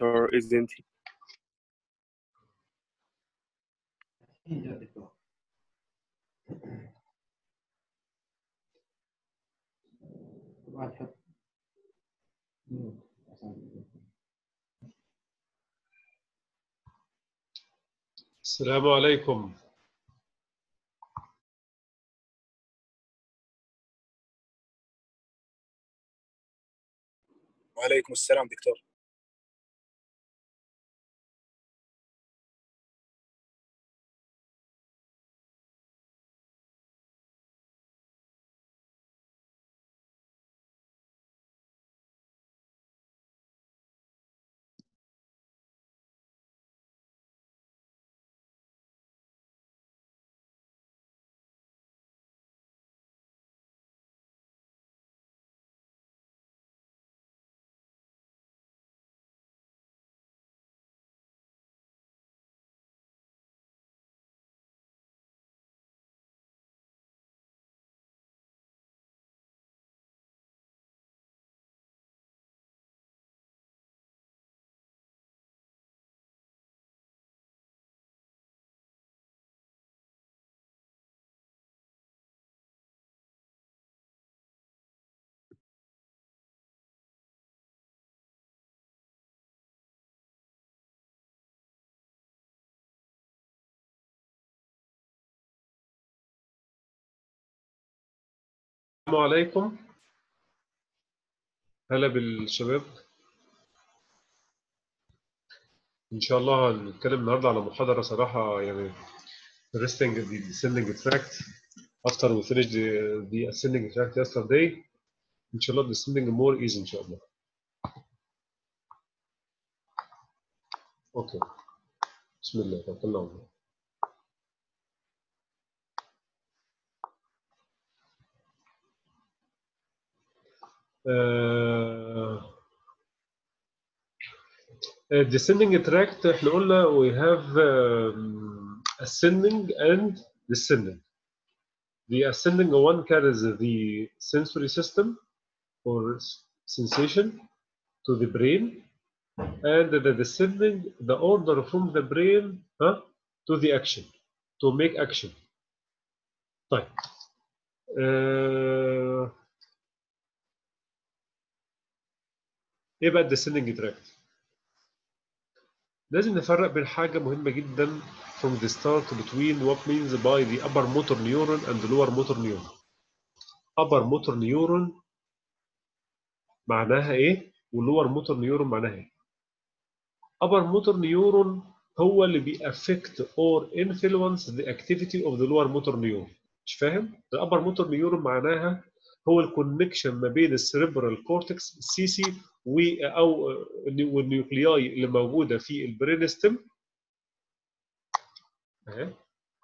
or isn't he? السلام عليكم وعليكم السلام دكتور السلام عليكم هلا بالشباب ان شاء الله هنتكلم النهارده على محاضره صراحه يعني resting the descending tract after we finished the, the ascending tract yesterday ان شاء الله descending more easy ان شاء الله اوكي بسم الله توكلنا على الله آه descending tract احنا قلنا we have um, ascending and descending. The ascending one carries the sensory system or sensation to the brain and the descending the order from the brain huh, to the action to make action. طيب آه ايه بقى الديسندنج تراكت؟ لازم نفرق بين حاجه مهمه جدا from the start between what means by the upper motor neuron and the lower motor neuron. upper motor neuron معناها ايه؟ واللور موتور نيورون معناها ايه؟ upper motor neuron هو اللي بيأفكت or influence the activity of the lower motor neuron. مش فاهم؟ الابر موتور نيورون معناها هو الكونكشن ما بين السيريبرال كورتكس السي سي و او والنيوكلياي اللي موجوده في البرين ستيم اهي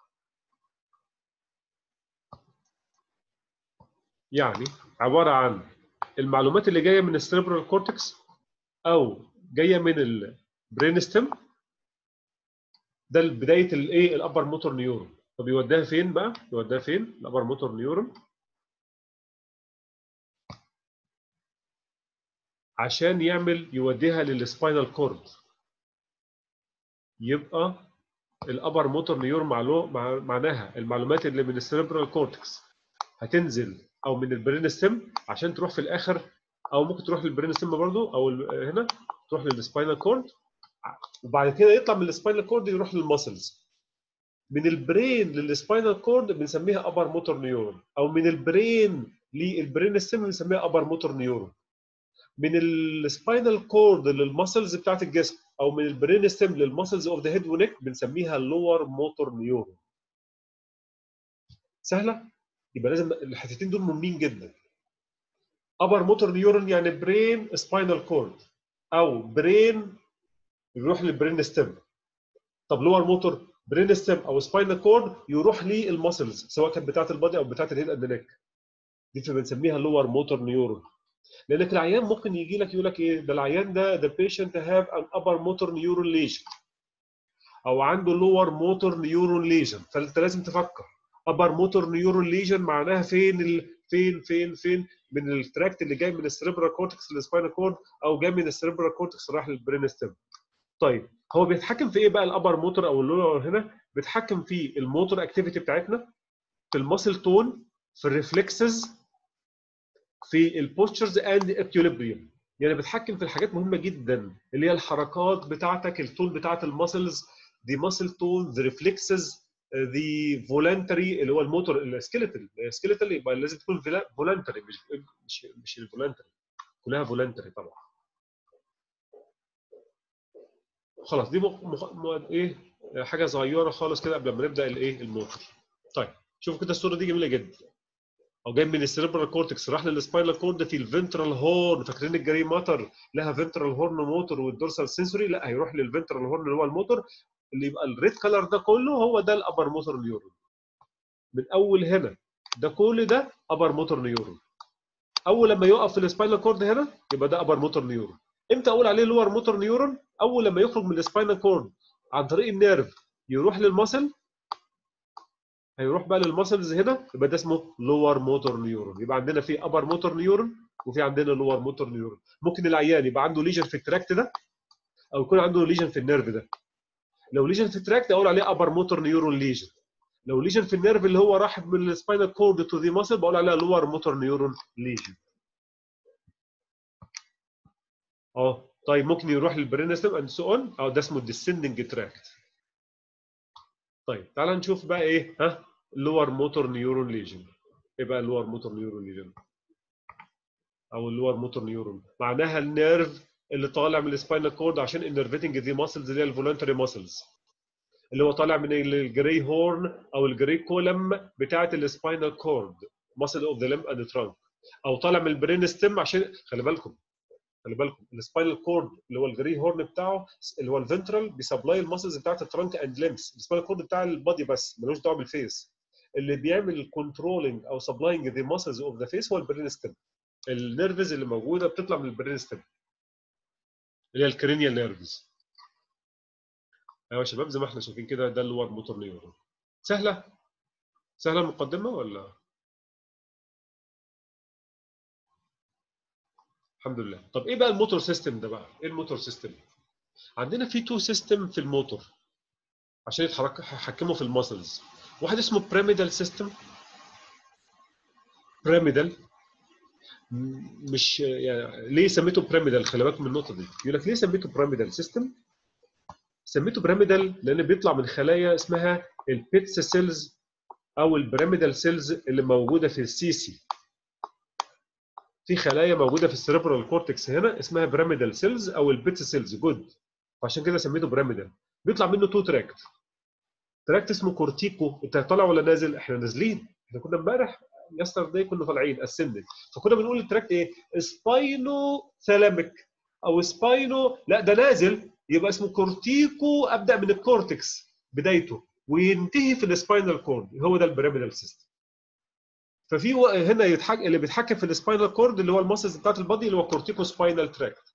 يعني عباره عن المعلومات اللي جايه من السيريبرال كورتكس او جايه من البرين ستيم ده بدايه الايه الابر موتور نيورون طب يوديها فين بقى؟ يوديها فين؟ الابر موتور نيورون عشان يعمل يوديها للسباينال كورد يبقى الابر موتور نيورون مع معناها المعلومات اللي من السيريبرال كورتكس هتنزل او من البرين ستيم عشان تروح في الاخر او ممكن تروح للبرين ستيم برضو او هنا تروح للسباينال كورد وبعد كده يطلع من السباينال كورد يروح للمسلز من البرين للسباينال كورد بنسميها ابر موتور نيورون او من البرين للبرين ستيم بنسميها ابر موتور نيورون من السباينال كورد للمسلز بتاعت الجسم او من البرين ستيم للمسلز اوف ذا هيد ونيك بنسميها اللور موتور نيورون سهله يبقى لازم الحتتين دول مهمين جدا ابر موتور نيورون يعني برين سباينال كورد او برين يروح للبرين ستيم طب لور موتور برين ستيم او سباينال كورد يروح للمسلز سواء كانت بتاعت البادي او بتاعت الهيد اند نيك دي بنسميها لور موتور نيورون لانك العيان ممكن يجي لك يقول لك ايه ده العيان ده the patient have an upper motor neuron lesion او عنده lower motor neuron lesion فانت لازم تفكر upper motor neuron lesion معناها فين ال... فين فين فين من التراكت اللي جاي من السيربرال كورتكس للسباينال كورد او جاي من السيربرال كورتكس راح للبرين ستيم طيب هو بيتحكم في ايه بقى الابر موتور او اللور هنا بيتحكم في الموتور اكتيفيتي بتاعتنا في الماسل تون في الريفلكسز في البوستشرز اند اكيوليبريم يعني بيتحكم في الحاجات مهمه جدا اللي هي الحركات بتاعتك التون بتاعت الماسلز دي ماسل تون ذا ريفلكسز ذا فولنتري اللي هو الموتور السكيلتال السكيلتال يبقى لازم تكون فولنتري مش مش مش الفولنتري كلها فولنتري طبعا خلاص دي مخ... مخ... م... ايه حاجه صغيره خالص كده قبل ما نبدا الايه الموتور طيب شوفوا كده الصوره دي جميله جدا او جاي من السيربرال كورتكس راح للسباينال كورد في الفنترال هورن فاكرين الجري ماتر لها فنترال هورن موتور والدورسال سنسوري لا هيروح للفنترال هورن اللي هو الموتور اللي يبقى الريد كلر ده كله هو ده الابر موتور نيورون من اول هنا ده كل ده ابر موتور نيورون اول لما يقف في السباينال كورد هنا يبقى ده ابر موتور نيورون امتى اقول عليه لور موتور نيورون اول لما يخرج من السباينال كورد عن طريق النيرف يروح للمسل هيروح بقى للمسلز هنا يبقى ده اسمه لور موتور نيورون يبقى عندنا في ابر موتور نيورون وفي عندنا لور موتور نيورون ممكن العيان يبقى عنده ليجن في التراكت ده او يكون عنده ليجن في النيرف ده لو ليجن في التراكت اقول عليه ابر موتور نيورون ليجن لو ليجن في النيرف اللي هو راح من السباينال كورد تو ذا ماسل بقول عليها لور موتور نيورون ليجن اه طيب ممكن يروح للبرينستم اند سو اون او ده اسمه الديسندنج تراكت طيب تعال نشوف بقى ايه ها لور موتور نيورون ليجن ايه بقى اللور موتور نيورون ليجن او اللور موتور نيورون معناها النيرف اللي طالع من السباينال كورد عشان انرفيتنج ذي ماسلز اللي هي الفولنتري ماسلز اللي هو طالع من الجري هورن او الجري كولم بتاعه السباينال كورد ماسل اوف ذا لمب اند ترانك او طالع من البرين ستيم عشان خلي بالكم خلي بالكم السباينال كورد اللي هو الجري هورن بتاعه اللي هو الفنترال بيسبلاي الماسلز بتاعت الترانك اند ليمس السباينال كورد بتاع البادي بس ملوش دعوه بالفيس اللي بيعمل كنترولنج او سبلاينج ذا ماسلز اوف ذا فيس هو البرين ستيم النيرفز اللي موجوده بتطلع من البرين ستيم اللي هي الكرينيال نيرفز ايوه يا شباب زي ما احنا شايفين كده ده اللي هو الموتور نيورون سهله سهله المقدمه ولا الحمد لله طب ايه بقى الموتور سيستم ده بقى ايه الموتور سيستم عندنا في تو سيستم في الموتور عشان يتحرك يحكموا في الماسلز واحد اسمه بيراميدال سيستم بيراميدال مش يعني ليه سميته بيراميدال خلي بالك من النقطه دي يقول لك ليه سميته بيراميدال سيستم سميته بيراميدال لان بيطلع من خلايا اسمها البيتس سيلز او البيراميدال سيلز اللي موجوده في السي سي في خلايا موجوده في السيربرال كورتكس هنا اسمها بيراميدال سيلز او البيتس سيلز جود فعشان كده سميته بيراميدال بيطلع منه تو تراكت تراكت اسمه كورتيكو انت طالع ولا نازل احنا نازلين احنا كنا امبارح يسترداي كنا طالعين اسندنج فكنا بنقول التراكت ايه سباينو ثالاميك او سباينو لا ده نازل يبقى اسمه كورتيكو ابدا من الكورتكس بدايته وينتهي في السباينال كورد هو ده البيراميدال سيستم ففي هنا يتحك... اللي بيتحكم في السباينال كورد اللي هو الماسلز بتاعت البادي اللي هو كورتيكو سباينال تراكت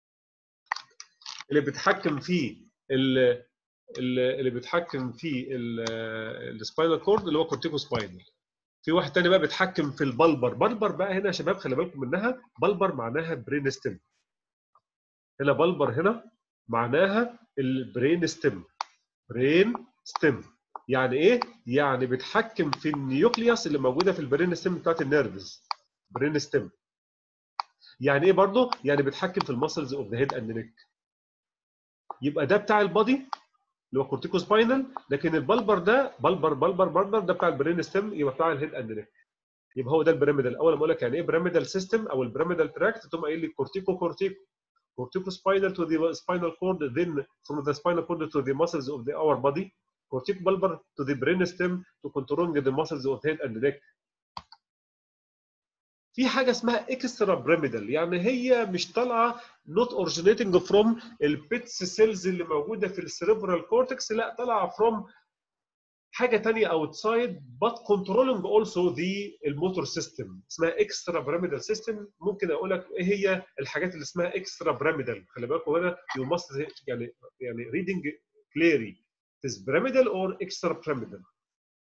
اللي بيتحكم فيه ال... اللي بيتحكم في السباينال كورد اللي هو كورتيكو سباينال في واحد تاني بقى بيتحكم في البلبر بلبر بقى هنا يا شباب خلي بالكم منها بلبر معناها برين ستيم هنا بلبر هنا معناها البرين ستيم برين ستيم يعني ايه يعني بيتحكم في النيوكليوس اللي موجوده في البرين ستيم بتاعت النيرفز برين ستيم يعني ايه برضه يعني بيتحكم في المسلز اوف ذا هيد اند نيك يبقى ده بتاع البادي اللي هو كورتيكو سباينال لكن البلبر ده بلبر بلبر بلبر ده بتاع البرين ستيم يبقى بتاع الهيد اند نيك يبقى هو ده البيراميدال اول ما اقول لك يعني ايه بيراميدال سيستم او البيراميدال تراكت تقوم قايل لي كورتيكو كورتيكو cortico spinal to the spinal cord then from the spinal cord to the muscles of the our body cortico bulbar to the brain stem to controlling the muscles of head and neck في حاجه اسمها اكسترا بيراميدال يعني هي مش طالعه not originating from البيتس سيلز اللي موجوده في السيريبرال كورتكس لا طالعه from حاجه ثانيه outside but controlling also the الموتور سيستم اسمها اكسترا بيراميدال سيستم ممكن اقول لك ايه هي الحاجات اللي اسمها اكسترا بيراميدال خلي بالكم هنا you must يعني يعني reading clearly is pyramidal or extra pyramidal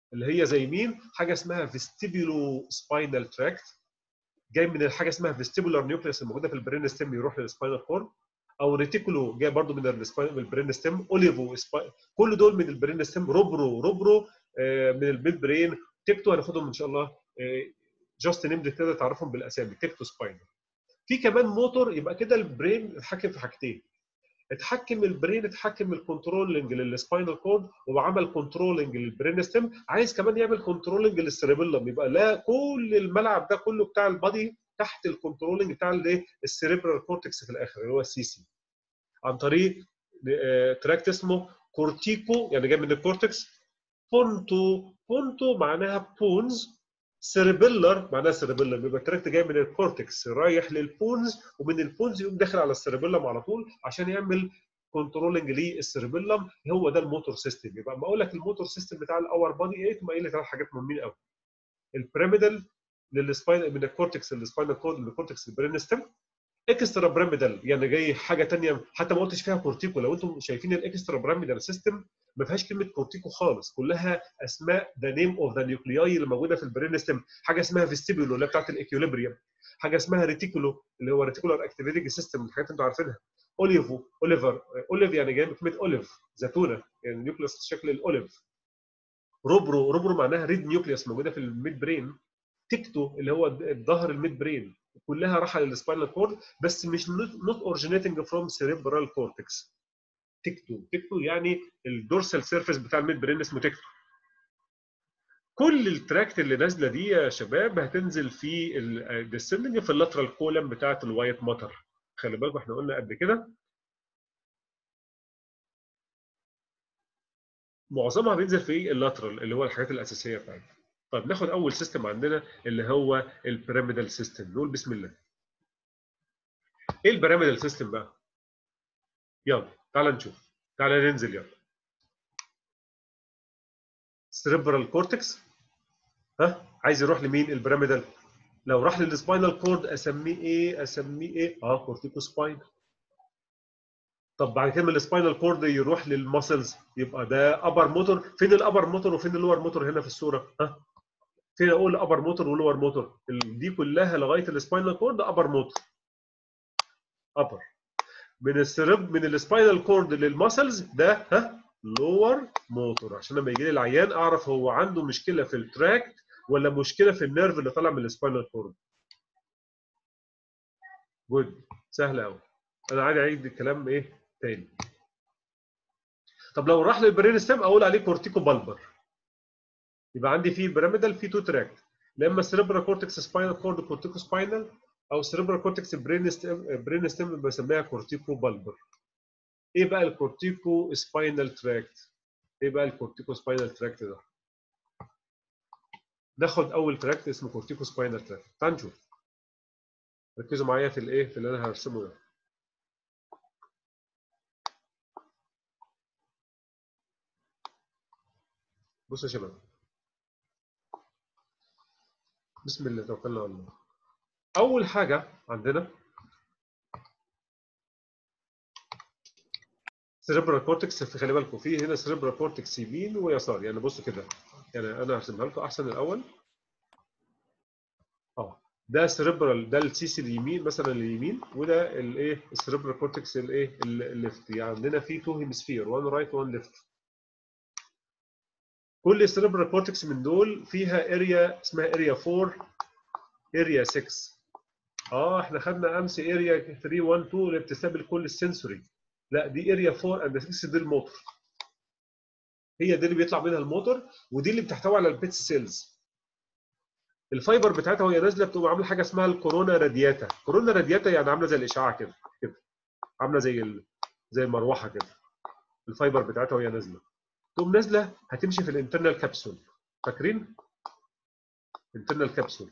اللي هي زي مين حاجه اسمها فيستيبولو سباينال تراكت جاي من الحاجه اسمها فيستيبولار نيوكليس الموجوده في البرين ستيم يروح للسباينال كورد او ريتيكولو جاي برضو من السباين من البرين ستيم اوليفو سباين كل دول من البرين ستيم روبرو روبرو آه، من الميد برين تكتو هناخدهم ان شاء الله جاست نيمد كده تعرفهم بالاسامي تكتو سباين في كمان موتور يبقى كده البرين اتحكم في حاجتين اتحكم البرين اتحكم الكنترولنج للسباينال كورد وعمل كنترولنج للبرين ستيم عايز كمان يعمل كنترولنج للسيريبيلم يبقى لا كل الملعب ده كله بتاع البادي تحت الكنترولنج بتاع الايه السيريبرال كورتكس في الاخر اللي هو السي سي عن طريق آه، تراكت اسمه كورتيكو يعني جاي من الكورتكس بونتو بونتو معناها بونز سيربيلر معناها سيربيلر يبقى التراكت جاي من الكورتكس رايح للبونز ومن البونز يقوم داخل على السيربيلم على طول عشان يعمل كنترولنج للسيربيلم هو ده الموتور سيستم يبقى لما اقول لك الموتور سيستم بتاع الاور بادي ايه تقوم قايل لي ثلاث حاجات مهمين قوي البيراميدال للسباين من الكورتكس للسباينال كورد من الكورتكس للبرين ستيم اكسترا براميدال يعني جاي حاجه ثانيه حتى ما قلتش فيها كورتيكو لو انتم شايفين الاكسترا براميدال سيستم ما فيهاش كلمه كورتيكو خالص كلها اسماء ذا نيم اوف ذا نيوكلياي اللي موجوده في البرين ستيم حاجه اسمها فيستيبولو اللي هي بتاعت الاكيوليبريم حاجه اسمها ريتيكولو اللي هو ريتيكولار اكتيفيتنج سيستم الحاجات اللي انتم عارفينها اوليفو اوليفر اوليف يعني جاي من كلمه اوليف زيتونه يعني نيوكليوس شكل الاوليف روبرو روبرو معناها ريد نيوكليوس موجوده في الميد برين تكتو اللي هو الظهر الميد برين كلها راحه للسباينال كورد بس مش نوت اوريجينيتنج فروم سيريبرال كورتكس تكتو تكتو يعني الدورسال سيرفيس بتاع الميد برين اسمه تكتو كل التراكت اللي نازله دي يا شباب هتنزل في الديسندنج في اللاترال كولم بتاعه الوايت ماتر خلي بالكم احنا قلنا قبل كده معظمها بينزل في اللاترال اللي هو الحاجات الاساسيه بتاعتنا طيب ناخد اول سيستم عندنا اللي هو البيراميدال سيستم نقول بسم الله ايه البيراميدال سيستم بقى يلا تعال نشوف تعال ننزل يلا سيريبرال كورتكس ها عايز يروح لمين البيراميدال لو راح للسباينال كورد اسميه ايه اسميه ايه اه كورتيكو سباين طب بعد كده من السباينال كورد يروح للماسلز يبقى ده ابر موتور فين الابر موتور وفين اللور موتور هنا في الصوره ها فين اقول ابر موتور ولور موتور دي كلها لغايه السباينال كورد ابر موتور ابر من السرب من السباينال كورد للماسلز ده ها لور موتور عشان لما يجي لي العيان اعرف هو عنده مشكله في التراكت ولا مشكله في النيرف اللي طالع من السباينال كورد جود سهله قوي انا عادي اعيد الكلام ايه تاني طب لو راح للبرين ستيم اقول عليه كورتيكو بالبر يبقى عندي فيه بيراميدال في تو تراكت لا اما سيريبرال كورتكس سباينال كورد كورتيكو سباينال او سيريبرال كورتكس برين ستيم برين ستيم بسميها كورتيكو بالبر ايه بقى الكورتيكو سباينال تراكت ايه بقى الكورتيكو سباينال تراكت ده ناخد اول تراكت اسمه كورتيكو سباينال تراكت تعال نشوف ركزوا معايا في الايه في اللي انا هرسمه ده بصوا يا شباب بسم الله توكلنا على الله اول حاجه عندنا سيريبرال كورتكس خلي بالكم في هنا سيريبرال كورتكس يمين ويسار يعني بصوا كده يعني انا هرسمها لكم احسن الاول اه ده سيريبرال ده السي سي اليمين مثلا اليمين وده الايه السيريبرال كورتكس الايه الليفت يعني عندنا في تو هيمسفير وان رايت وان ليفت كل سيريبرال كورتكس من دول فيها اريا اسمها اريا 4 اريا 6 اه احنا خدنا امس اريا 3 1 2 اللي بتستقبل كل السنسوري لا دي اريا 4 اند 6 دي الموتور هي دي اللي بيطلع منها الموتور ودي اللي بتحتوي على البيت سيلز الفايبر بتاعتها وهي نازله بتبقى عامله حاجه اسمها الكورونا رادياتا كورونا رادياتا يعني عامله زي الاشعاع كده كده عامله زي ال... زي المروحه كده الفايبر بتاعتها وهي نازله تقوم نازله هتمشي في الانترنال كابسول فاكرين انترنال كابسول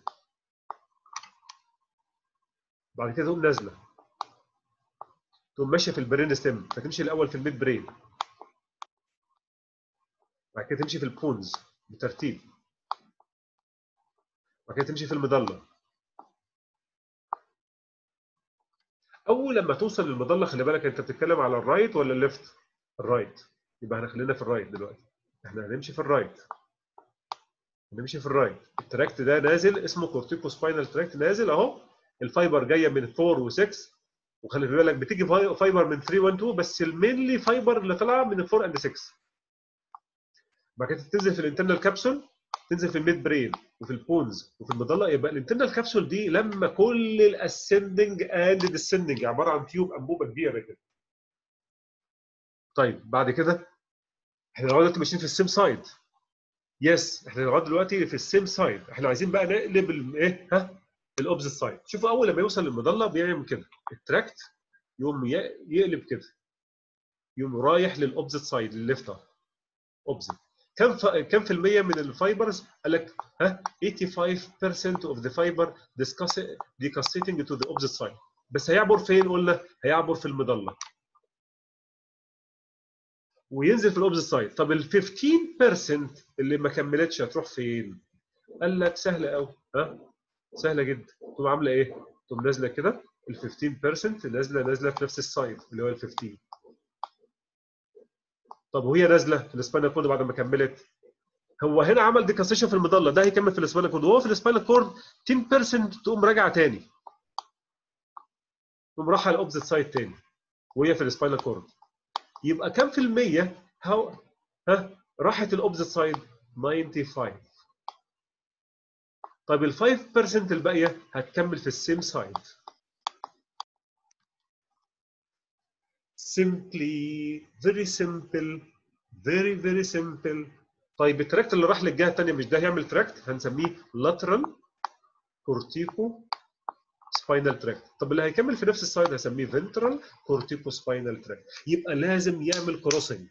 بعد كده تقوم نازله تقوم ماشيه في البرين ستيم فتمشي الاول في الميد برين بعد كده تمشي في البونز بترتيب بعد كده تمشي في المظله اول لما توصل للمظله خلي بالك انت بتتكلم على الرايت ولا الليفت الرايت يبقى احنا خلينا في الرايت دلوقتي احنا هنمشي في الرايت نمشي في الرايت التراكت ده نازل اسمه كورتيكو سباينال تراكت نازل اهو الفايبر جايه من 4 و6 وخلي بالك بتيجي فاي- فايبر من 3 1 2 بس المينلي فايبر اللي طالعه من 4 اند 6 بعد كده تنزل في الانترنال كابسول تنزل في الميد برين وفي البونز وفي المظله يبقى الانترنال كابسول دي لما كل الاسندنج اند ديسندنج عباره عن تيوب انبوبه كبيره كده طيب بعد كده احنا لغايه دلوقتي ماشيين في السيم سايد يس احنا لغايه دلوقتي في السيم سايد احنا عايزين بقى نقلب ال- ايه ها الاوبزيت سايد شوفوا اول لما يوصل للمظله بيعمل كده التراكت يقوم ي- يقلب كده يقوم رايح للاوبزيت سايد للليفت اوبزيت كم ف... كم في المية من الفايبرز قال لك ها 85% of the fiber discuss decussating to the opposite side بس هيعبر فين قلنا هيعبر في المظله وينزل في الاوبزيت سايد طب ال 15% اللي ما كملتش هتروح فين قال لك سهله قوي ها سهله جدا تقوم عامله ايه تقوم نازله كده ال 15% نازله نازله في نفس السايد اللي هو ال 15 طب وهي نازله في السباينال كورد بعد ما كملت هو هنا عمل ديكاسيشن في المظله ده هيكمل في السباينال كورد وهو في السباينال كورد 10% تقوم راجعه تاني تقوم رايحه الاوبزيت سايد تاني وهي في السباينال كورد يبقى كم في المية هو ها راحت الاوبزيت سايد 95 طيب ال 5% الباقيه هتكمل في السيم سايد simply very simple very very simple طيب التراكت اللي راح للجهه الثانيه مش ده هيعمل تراكت هنسميه lateral cortico spinal tract طب اللي هيكمل في نفس السايد هسميه ventral cortico spinal tract يبقى لازم يعمل كروسنج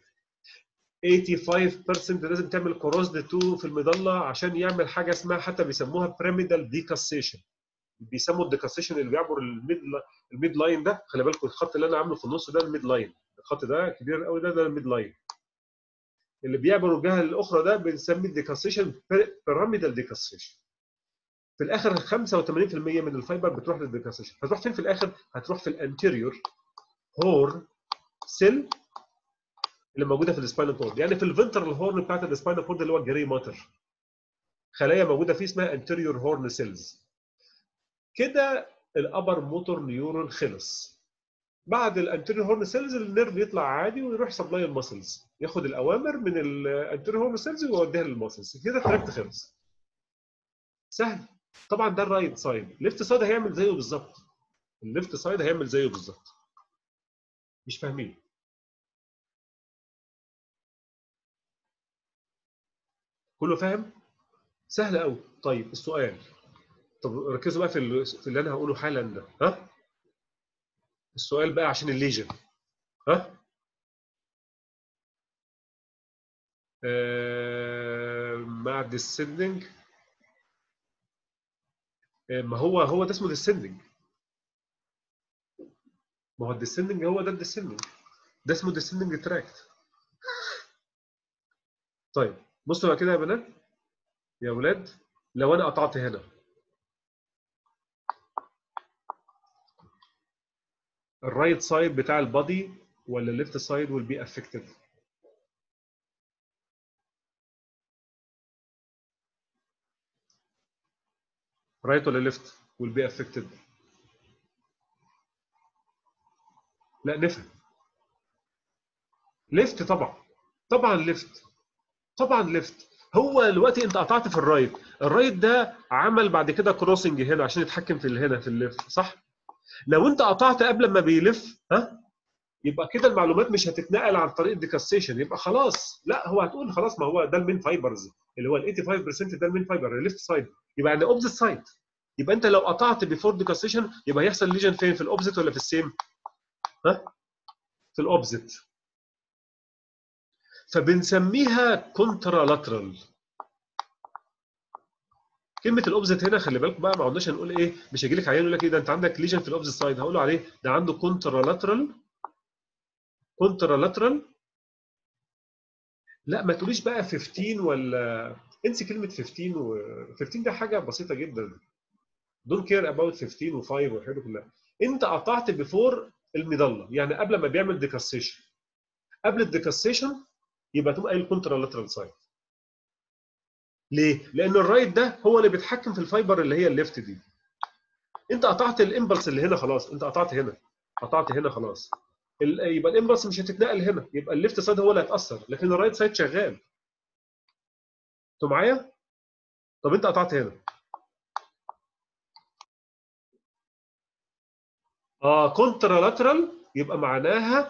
85% لازم تعمل كروس تو في المظله عشان يعمل حاجه اسمها حتى بيسموها pyramidal decussation بيسموا الديكاسيشن اللي بيعبر الميد الميد لاين ده خلي بالكم الخط اللي انا عامله في النص ده الميد لاين الخط ده كبير قوي ده ده الميد لاين اللي بيعبر الجهه الاخرى ده بنسميه الديكاسيشن بيراميدال ديكاسيشن في الاخر 85% من الفايبر بتروح للديكاسيشن هتروح فين في الاخر هتروح في الانتيريور هور سيل اللي موجوده في السباينال كورد يعني في الفنترال هورن بتاعت السباينال كورد اللي هو الجري ماتر خلايا موجوده فيه اسمها انتيريور هورن سيلز كده الابر موتور نيورون خلص بعد الانتيريور هورن سيلز النيرف يطلع عادي ويروح سبلاي المسلز ياخد الاوامر من الانتيريور هورن سيلز ويوديها للمسلز كده التراكت خلص سهل طبعا ده الرايت سايد ليفت سايد هيعمل زيه بالظبط الليفت سايد هيعمل زيه بالظبط مش فاهمين كله فاهم سهل قوي طيب السؤال طب ركزوا بقى في ال- في اللي انا هقوله حالا ده ها السؤال بقى عشان الليجن ها آه مع الديسندنج آه ما هو هو ده اسمه ديسندنج ما هو الديسندنج هو ده الديسندنج ده اسمه ديسندنج تراكت طيب بصوا بقى كده يا بنات يا اولاد لو انا قطعت هنا الرايت سايد بتاع البادي ولا الليفت سايد will be affected رايت ولا ليفت will be affected لا نفهم ليفت طبعا طبعا ليفت طبعا ليفت هو دلوقتي انت قطعت في الرايت الرايت ده عمل بعد كده كروسنج هنا عشان يتحكم في هنا في الليفت صح لو انت قطعت قبل ما بيلف ها يبقى كده المعلومات مش هتتنقل عن طريق الديكاستيشن يبقى خلاص لا هو هتقول خلاص ما هو ده المين فايبرز اللي هو ال 85% ده المين فايبر الليفت سايد يبقى يعني اوبزيت سايد يبقى انت لو قطعت بيفور ديكاستيشن يبقى هيحصل ليجن فين في الاوبزيت ولا في السيم ها في الاوبزيت فبنسميها كونترا لاترال كلمه الاوبزيت هنا خلي بالكم بقى ما قلناش هنقول ايه مش هيجي لك عيان يقول لك ايه ده انت عندك ليجن في الاوبزيت سايد هقول له عليه ده عنده كونترا لاترال كونترا لاترال لا ما تقوليش بقى 15 ولا انسي كلمه 15 و 15 ده حاجه بسيطه جدا دون كير اباوت 15 و5 والحاجات دي كلها انت قطعت بيفور المظله يعني قبل ما بيعمل ديكاستيشن قبل الديكاستيشن يبقى تقوم قايل كونترا لاترال سايد ليه؟ لان الرايت ده هو اللي بيتحكم في الفايبر اللي هي الليفت دي انت قطعت الامبلس اللي هنا خلاص انت قطعت هنا قطعت هنا خلاص ال- يبقى الامبلس مش هتتنقل هنا يبقى الليفت سايد هو اللي هيتاثر لكن الرايت سايد شغال انتوا معايا؟ طب انت قطعت هنا اه كونترالاترال يبقى معناها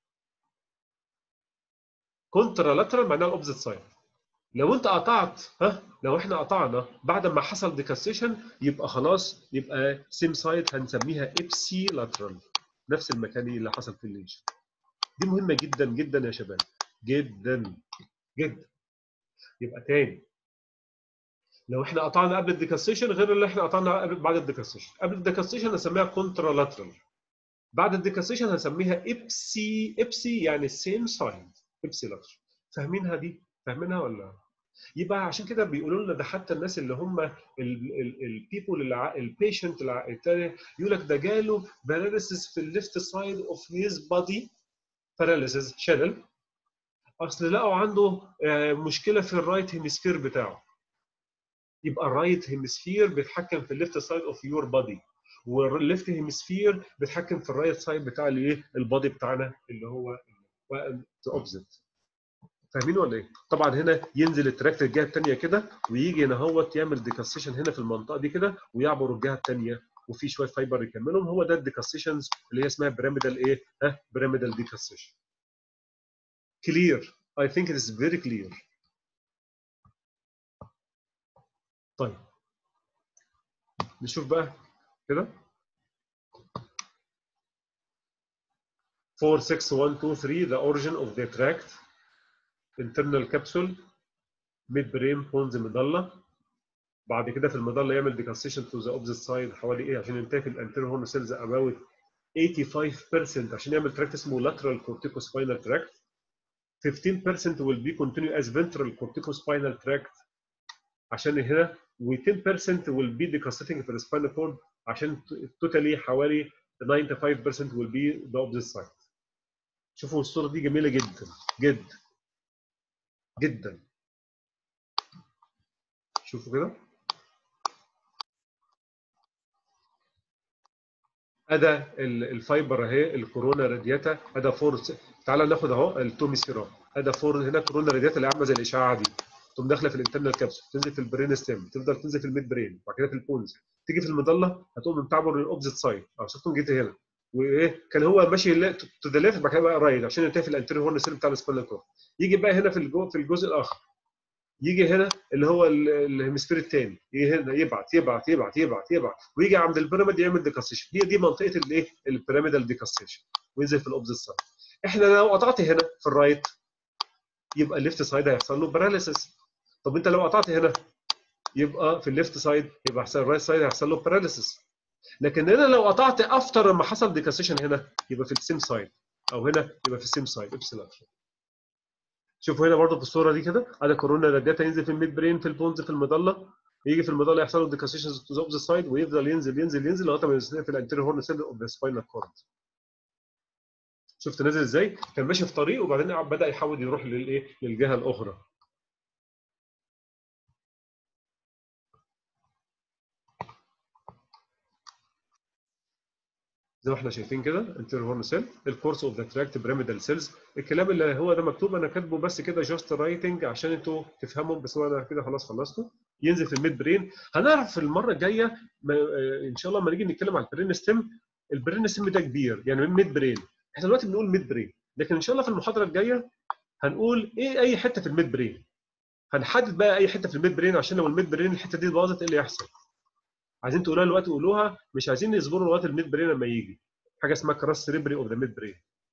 كونترالاترال معناها الاوبزيت سايد لو انت قطعت ها لو احنا قطعنا بعد ما حصل ديكاسيشن يبقى خلاص يبقى سيم سايد هنسميها ابسي لاترال نفس المكان اللي حصل فيه اللينش دي مهمه جدا جدا يا شباب جدا جدا يبقى تاني لو احنا قطعنا قبل الديكاسيشن غير اللي احنا قطعنا قبل بعد الديكاسيشن قبل الديكاسيشن هنسميها كونترالاترال بعد الديكاسيشن هنسميها ابسي ابسي يعني سيم سايد ابسي لاترال فاهمينها دي فاهمينها ولا يبقى عشان كده بيقولوا لنا ده حتى الناس اللي هم البيبول البيشنت التاني يقول لك ده جاله باراليسيس في الليفت سايد اوف هيز بادي باراليسيس شلل اصل لقوا عنده آه، مشكله في الرايت هيمسفير بتاعه يبقى الرايت هيمسفير بيتحكم في الليفت سايد اوف يور بادي والليفت هيمسفير بيتحكم في الرايت سايد بتاع الايه البادي بتاعنا اللي هو اوبزيت فاهمين ولا ايه؟ طبعا هنا ينزل التراكت الجهه الثانيه كده ويجي هنا هوت يعمل ديكاسيشن هنا في المنطقه دي كده ويعبر الجهه الثانيه وفي شويه فايبر يكملهم هو ده الديكاسيشنز اللي هي اسمها بيراميدال ايه؟ ها بيراميدال ديكاسيشن. كلير I think it is very clear. طيب نشوف بقى كده 4 6 1 2 3 the origin of the tract internal capsule mid brain pons medulla بعد كده في المظله يعمل decussation to the opposite side حوالي ايه عشان ينتهي في الانتيريور هورن سيلز about 85% عشان يعمل تراكت اسمه lateral corticospinal tract 15% will be continue as ventral corticospinal tract عشان هنا و10% will be decussating في الspinal cord عشان توتالي حوالي 95% will be the opposite side شوفوا الصوره دي جميله جدا جدا جدا شوفوا كده ادى الفايبر اهي الكورونا رادياتا ادى فور تعالى ناخد اهو التومي سيرام ادى فور هنا كورونا رادياتا اللي عامله زي الاشعاع دي تقوم داخله في الانترنال كابسول تنزل في البرين ستيم تفضل تنزل في الميد برين وبعد كده في البونز تيجي في المظله هتقوم تعبر للاوبزيت سايد او شفتم جيت هنا وايه كان هو ماشي تو ذا ليفت بعد كده بقى رايت عشان ينتهي في الانتيريور هورن سيل بتاع السباينال كورد يجي بقى هنا في الجو في الجزء الاخر يجي هنا اللي هو الهيمسفير الثاني يجي هنا يبعت يبعت يبعت يبعت يبعت ويجي عند البيراميد يعمل ديكاسيشن هي دي منطقه الايه البيراميدال ديكاسيشن وينزل في الاوبزيت سايد احنا لو قطعت هنا في الرايت يبقى الليفت سايد هيحصل له باراليسيس طب انت لو قطعت هنا يبقى في الليفت سايد يبقى هيحصل الرايت سايد هيحصل له باراليسيس لكن هنا لو قطعت افتر لما حصل ديكاسيشن هنا يبقى في السيم سايد او هنا يبقى في السيم سايد ابسلون شوفوا هنا برضه في الصوره دي كده ادي كورونا رادياتا ينزل في الميد برين في البونز في المظله يجي في المظله يحصل له ديكاسيشن تو ذا اوبزيت سايد ويفضل ينزل ينزل ينزل لغايه ما ينزل في الانتيريور هورن سيل اوف ذا سباينال كورد شفت نازل ازاي؟ كان ماشي في طريق وبعدين بدا يحاول يروح للايه؟ للجهه الاخرى زي ما احنا شايفين كده انتيريور هورن سيل الكورس اوف ذا تراكت بيراميدال سيلز الكلام اللي هو ده مكتوب انا كاتبه بس كده جاست رايتنج عشان انتوا تفهموا بس هو انا كده خلاص خلصته ينزل في الميد برين هنعرف في المره الجايه ان شاء الله لما نيجي نتكلم على البرين ستيم البرين ستيم ده كبير يعني ميد برين احنا دلوقتي بنقول ميد برين لكن ان شاء الله في المحاضره الجايه هنقول ايه اي حته في الميد برين هنحدد بقى اي حته في الميد برين عشان لو الميد برين الحته دي باظت ايه اللي يحصل عايزين تقولوها دلوقتي قولوها مش عايزين يصبروا لغايه الميد برين لما يجي حاجه اسمها كراس سيريبري اوف ذا ميد برين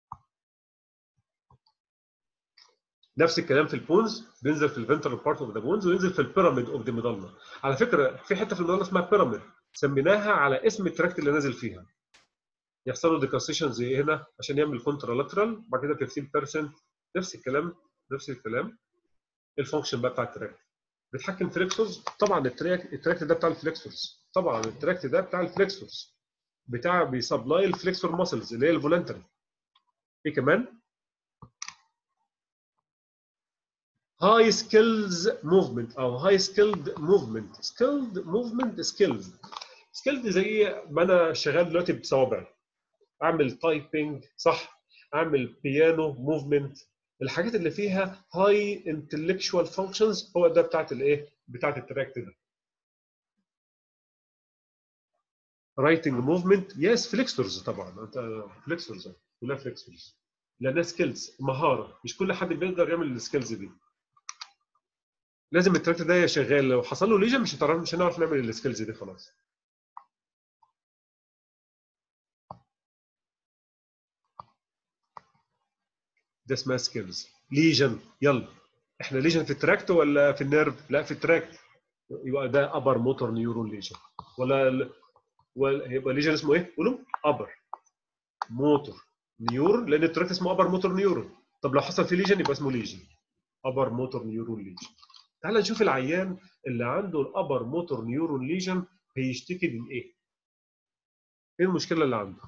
نفس الكلام في البونز بينزل في الفنترال بارت اوف ذا بونز وينزل في البيراميد اوف ذا ميدالنا على فكره في حته في الميدالنا اسمها بيراميد سميناها على اسم التراكت اللي نازل فيها يحصل له ديكاسيشن زي هنا عشان يعمل كونترالاترال بعد كده 15% نفس الكلام نفس الكلام الفانكشن بقى بتاع التراكت بيتحكم فليكسورز طبعا التراك التراكت ده بتاع الفليكسورز طبعا التراكت ده بتاع الفليكسورز بتاع بيسبلاي الفليكسور ماسلز اللي هي الفولنتري ايه كمان هاي سكيلز موفمنت او هاي سكيلد موفمنت سكيلد موفمنت سكيلز سكيلد زي ما انا شغال دلوقتي بصوابعي اعمل تايبنج صح اعمل بيانو موفمنت الحاجات اللي فيها هاي انتلكشوال فانكشنز هو ده بتاعت الايه بتاعت التراك ده رايتنج موفمنت يس فليكسورز طبعا انت فليكسورز كلها فليكسورز لانها سكيلز مهاره مش كل حد بيقدر يعمل السكيلز دي لازم التراك ده شغال لو حصل له ليجن مش هتعرف مش هنعرف نعمل السكيلز دي خلاص ده اسمها سكيلز ليجن يلا احنا ليجن في التراكت ولا في النيرف لا في التراكت يبقى ده ابر موتور نيورون ليجن ولا ال... ولا هيبقى ليجن اسمه ايه قولوا ابر موتور نيورون لان التراكت اسمه ابر موتور نيورون طب لو حصل فيه ليجن يبقى اسمه ليجن ابر موتور نيورون ليجن تعال نشوف العيان اللي عنده الابر موتور نيورون ليجن هيشتكي من ايه ايه المشكله اللي عنده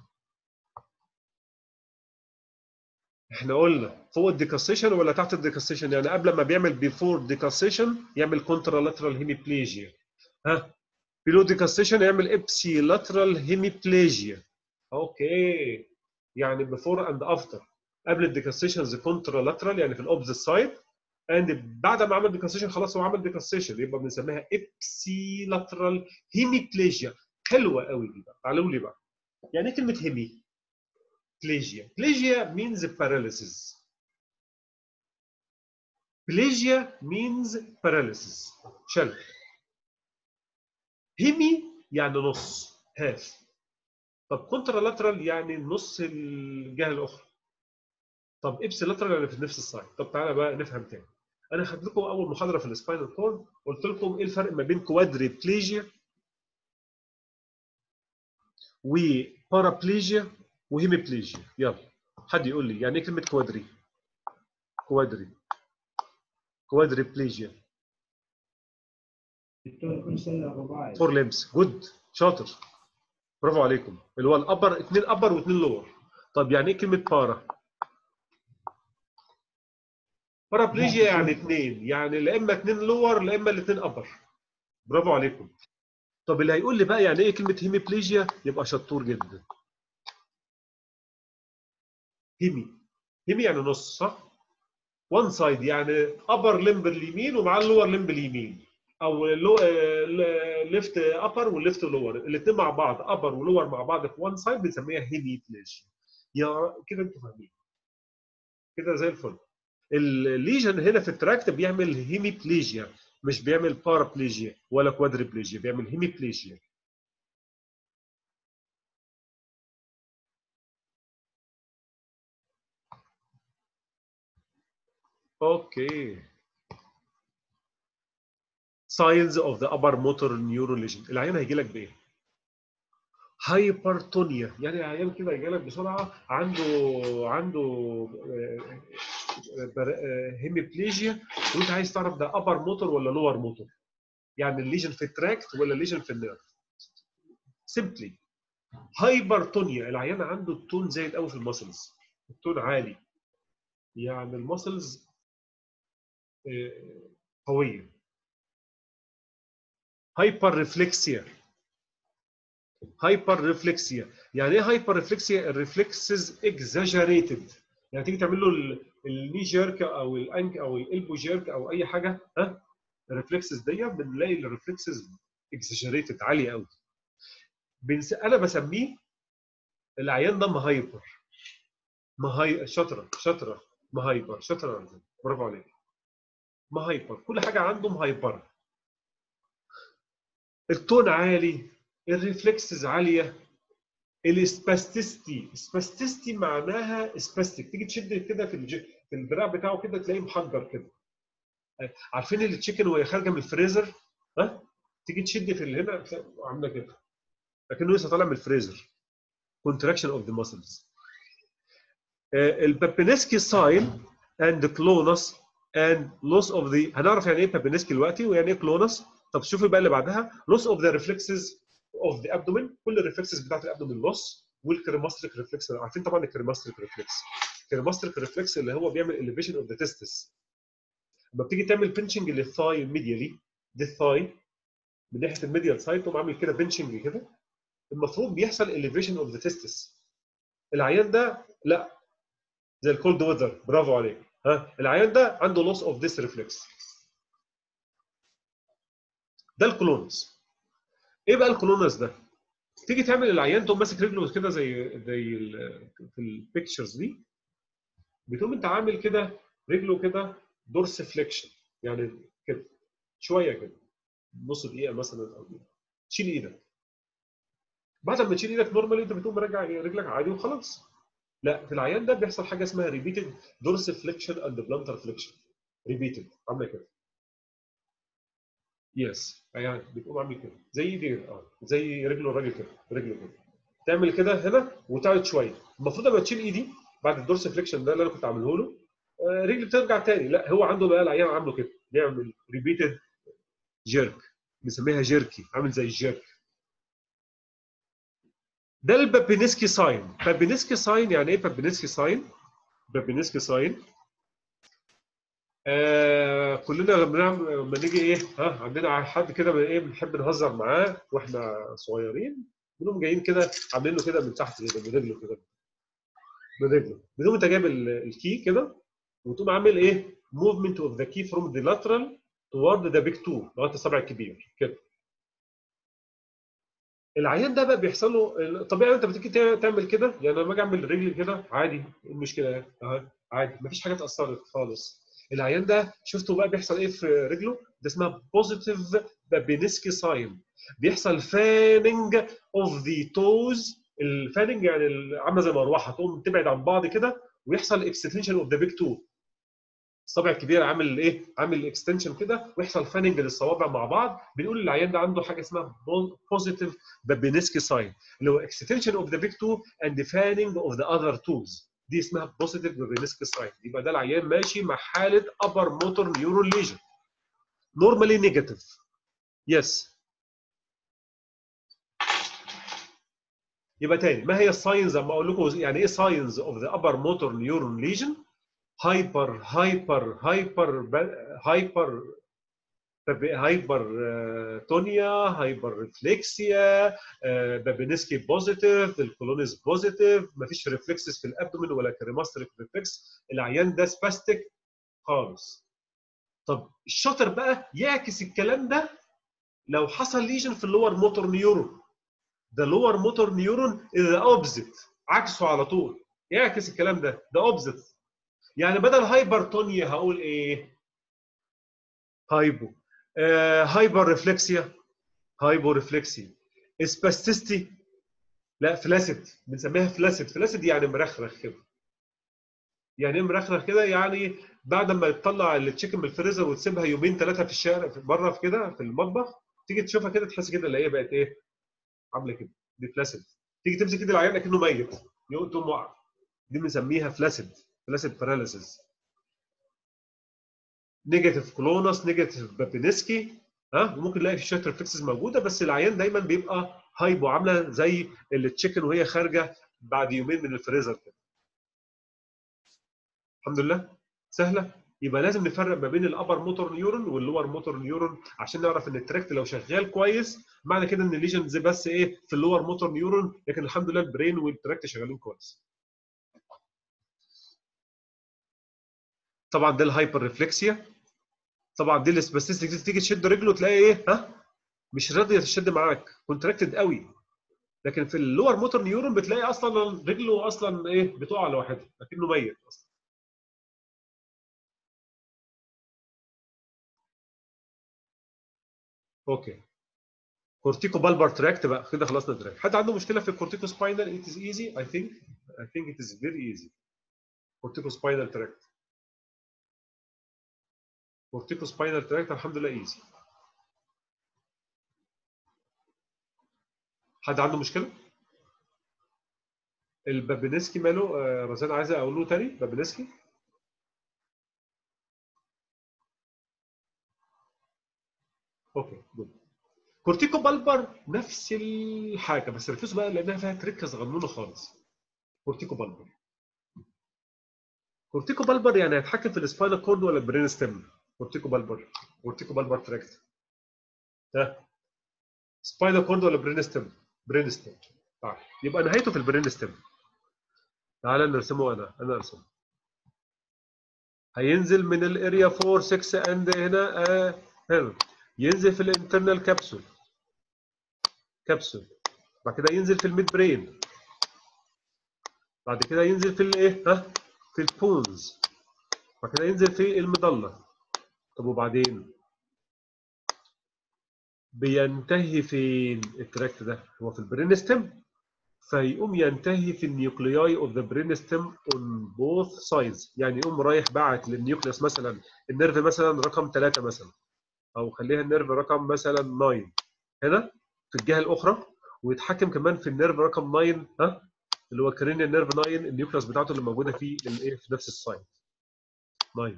احنا قلنا فوق الديكاسيشن ولا تحت الديكاسيشن يعني قبل ما بيعمل بيفور ديكاسيشن يعمل كونترالاترال هيميبليجيا ها بيلو ديكاسيشن يعمل ابسي لاترال هيميبليجيا اوكي يعني بيفور اند افتر قبل الديكاسيشنز كونترالاترال يعني في الاوبزيت سايد اند بعد ما عمل ديكاسيشن خلاص هو عمل ديكاسيشن يبقى بنسميها ابسي لاترال هيميبليجيا حلوه قوي دي بقى تعالوا لي بقى يعني ايه كلمه هيمي بليجيا بليجيا means paralysis بليجيا means paralysis شلل هيمي يعني نص هاف طب كونترالاترال يعني نص الجهه الاخرى طب ابسي لاترال يعني في نفس السايد طب تعالى بقى نفهم تاني انا خدت لكم اول محاضره في السباينال كورد قلت لكم ايه الفرق ما بين كوادري بليجيا وبارابليجيا وهيميبليجيا يلا حد يقول لي يعني ايه كلمه كوادري كوادري كوادري بليجيا فور ليمس جود شاطر برافو عليكم اللي هو الابر اثنين ابر واثنين لور طب يعني ايه كلمه بارا بارابليجيا يعني اثنين يعني لا اما اثنين لور لا اما الاثنين ابر برافو عليكم طب اللي هيقول لي بقى يعني ايه كلمه هيميبليجيا يبقى شطور جدا هيمي هيمي يعني نص صح وان سايد يعني ابر لمب اليمين ومعاه اللور لمب اليمين او ليفت ابر والليفت لور الاثنين مع بعض ابر ولور مع بعض في وان سايد بنسميها هيمي بليجيا يا كده انتوا فاهمين كده زي الفل الليجن هنا في التراكت بيعمل هيميبليجيا مش بيعمل بارابليجيا ولا كوادريبليجيا بيعمل هيميبليجيا اوكي signs of the upper motor neuron lesion العيان هيجي لك بايه؟ هايبرتونيا يعني عيان كده هيجي لك بسرعه عنده عنده هيميبليجيا وانت عايز تعرف ده ابر موتور ولا لور موتور يعني الليجن في التراكت ولا الليجن في النيرف سيمبلي هايبرتونيا العيان عنده التون زايد قوي في المسلز التون عالي يعني المسلز قويه هايبر ريفلكسيا هايبر ريفلكسيا يعني ايه هايبر ريفلكسيا الريفلكسز اكزاجريتد يعني تيجي تعمل له الني جيرك او الانك او الالبو جيرك او اي حاجه ها الريفلكسز دي بنلاقي الريفلكسز اكزاجريتد عاليه قوي بنس... انا بسميه العيان ده مهايبر مهاي شاطره شاطره مهايبر شاطره برافو عليك مهايبر كل حاجه عنده مهايبره التون عالي الريفلكسز عاليه الاسباستيستي اسباستيستي معناها اسباستيك تيجي تشد كده في الج... في الدراع بتاعه كده تلاقيه محجر كده عارفين التشيكن وهي خارجه من الفريزر ها تيجي تشد في هنا عامله كده لكنه لسه طالع من الفريزر contraction of the muscles البابينسكي ساين and clonus and loss of the هنعرف يعني ايه بابينسكي دلوقتي ويعني ايه كلونس طب شوفي بقى اللي بعدها loss of the reflexes of the abdomen كل الريفلكسز بتاعت الابدومين loss والكريماستريك ريفلكس عارفين طبعا الكريماستريك ريفلكس الكريماستريك ريفلكس اللي هو بيعمل elevation of the testis لما بتيجي تعمل بنشنج للثاي ميديالي دي الثاي من ناحيه الميديال سايد تقوم عامل كده بنشنج كده المفروض بيحصل elevation اوف ذا testis العيان ده لا زي الكولد ويذر برافو عليك ها العيان ده عنده لوس اوف ذيس ريفلكس ده الكلونس ايه بقى الكلونس ده؟ تيجي تعمل العيان تقوم ماسك رجله كده زي زي ال- في البيكتشرز دي بتقوم انت عامل كده رجله كده دورس فليكشن يعني كده شويه كده نص دقيقه مثلا او دقيقه تشيل ايدك بعد ما تشيل ايدك نورمالي انت بتقوم راجع رجلك عادي وخلاص لا في العيان ده بيحصل حاجه اسمها ريبيتد دورس فليكشن اند بلانتر فليكشن ريبيتد عامله كده يس يعني بتقوم عامل كده زي دي اه زي رجله الراجل كده رجله كده تعمل كده هنا وتقعد شويه المفروض لما تشيل ايدي بعد الدورس فليكشن ده اللي انا كنت عامله له آه، رجلي بترجع تاني لا هو عنده بقى العيان عامله كده بيعمل ريبيتد جيرك بنسميها جيركي عامل زي الجيرك ده البابينسكي ساين بابينسكي ساين يعني ايه بابينسكي ساين بابينسكي ساين آه كلنا لما بنعمل- لما نيجي ايه ها عندنا حد كده من ايه بنحب نهزر معاه واحنا صغيرين بنقوم جايين كده عاملين له كده من تحت كده من رجله كده من رجله بتقوم انت جايب ال- الكي كده وتقوم عامل ايه موفمنت اوف ذا كي فروم ذا لاترال توارد ذا بيج تو لغايه الصبع الكبير كده العيان ده بقى بيحصل له طبيعي انت بتيجي تع- تعمل كده يعني لما اجي اعمل رجلي كده عادي ايه المشكله اهي عادي مفيش حاجه اتاثرت خالص العيان ده شفتوا بقى بيحصل ايه في رجله ده اسمها بوزيتيف بابينسكي ساين بيحصل فاننج اوف ذا توز الفاننج يعني ال- عامله زي مروحه تقوم تبعد عن بعض كده ويحصل اكستنشن اوف ذا بيج تو الصابع الكبير عامل ايه؟ عامل اكستنشن كده ويحصل فاننج للصوابع مع بعض بنقول العيان ده عنده حاجه اسمها بوزيتيف بابينسكي ساين اللي هو اكستنشن اوف ذا بيج تو اند فاننج اوف ذا اذر توز دي اسمها بوزيتيف بابينسكي ساين يبقى ده العيان ماشي مع حاله ابر موتور نيورون ليجن نورمالي نيجاتيف يس يبقى تاني ما هي الساينز اما اقول لكم يعني ايه ساينز اوف ذا ابر موتور نيورون ليجن هايبر هايبر هايبر هايبر هايبر تونيا هايبر ريفلكسيا بابينسكي بوزيتيف الكولونيز بوزيتيف مفيش ريفلكسز في الابدومين ولا كريماستريك ريفلكس العيان ده سباستيك خالص طب الشاطر بقى يعكس الكلام ده لو حصل ليجن في اللور موتور نيورون ده لور موتور نيورون از اوبزيت عكسه على طول يعكس الكلام ده ده اوبزيت يعني بدل هايبرتونيا هقول ايه هايبو آه هايبر ريفلكسيا هايبو ريفلكسيا اسباستيستي لا فلاسيد بنسميها فلاسيد فلاسيد يعني مرخرخ كده يعني ايه مرخرخ كده يعني بعد ما تطلع التشيكن من الفريزر وتسيبها يومين ثلاثه في الشارع في بره في كده في المطبخ تيجي تشوفها كده تحس كده اللي هي بقت ايه عامله كده دي فلاسيد تيجي تمسك كده العيان اكنه ميت يقوم تقوم وقع دي بنسميها فلاسيد فلاسيد باراليسيس نيجاتيف كلونس نيجاتيف بابينسكي ها وممكن نلاقي في شويه ريفلكسز موجوده بس العيان دايما بيبقى هايبو عامله زي التشيكن وهي خارجه بعد يومين من الفريزر كده الحمد لله سهله يبقى لازم نفرق ما بين الابر موتور نيورون واللور موتور نيورون عشان نعرف ان التراكت لو شغال كويس معنى كده ان الليجنز بس ايه في اللور موتور نيورون لكن الحمد لله البرين والتراكت شغالين كويس طبعا ده الهايبر ريفلكسيا طبعا دي السباستيستيك دي تيجي تشد رجله تلاقي ايه ها مش راضيه تشد معاك كونتراكتد قوي لكن في اللور موتور نيورون بتلاقي اصلا رجله اصلا ايه بتقع لوحدها لكنه ميت اصلا اوكي كورتيكو بالبر تراكت بقى كده خلصنا تراكت حد عنده مشكله في الكورتيكو سباينال it is easy I think I think it is very easy كورتيكو سباينال تراكت كورتيكو سباينال تراكت الحمد لله ايزي حد عنده مشكله البابينسكي ماله آه رزان عايزه اقول له تاني بابينسكي اوكي جود كورتيكو بالبر نفس الحاجه بس ركزوا بقى لانها فيها تركه صغنونه خالص كورتيكو بالبر كورتيكو بالبر يعني هيتحكم في السباينال كورد ولا البرين ستيم اورتيكو بالبر اورتيكو بالبر تراكت ده سباينال كورد ولا برين ستيم برين ستيم طيب يبقى نهايته في البرين ستيم تعالى نرسمه انا انا ارسمه هينزل من الاريا 4 6 اند هنا آه هنا ينزل في الانترنال كابسول كابسول بعد كده ينزل في الميد برين بعد كده ينزل في الايه ها في البونز بعد كده ينزل في المضله طب وبعدين بينتهي فين التراكت ده هو في البرين ستيم فيقوم ينتهي في النيوكلياي اوف ذا برين ستيم اون بوث سايدز يعني يقوم رايح باعت للنيوكليوس مثلا النيرف مثلا رقم 3 مثلا او خليها النيرف رقم مثلا 9 هنا في الجهه الاخرى ويتحكم كمان في النيرف رقم 9 ها اللي هو كرينيال نيرف 9 النيوكليوس بتاعته اللي موجوده في الايه في نفس السايد 9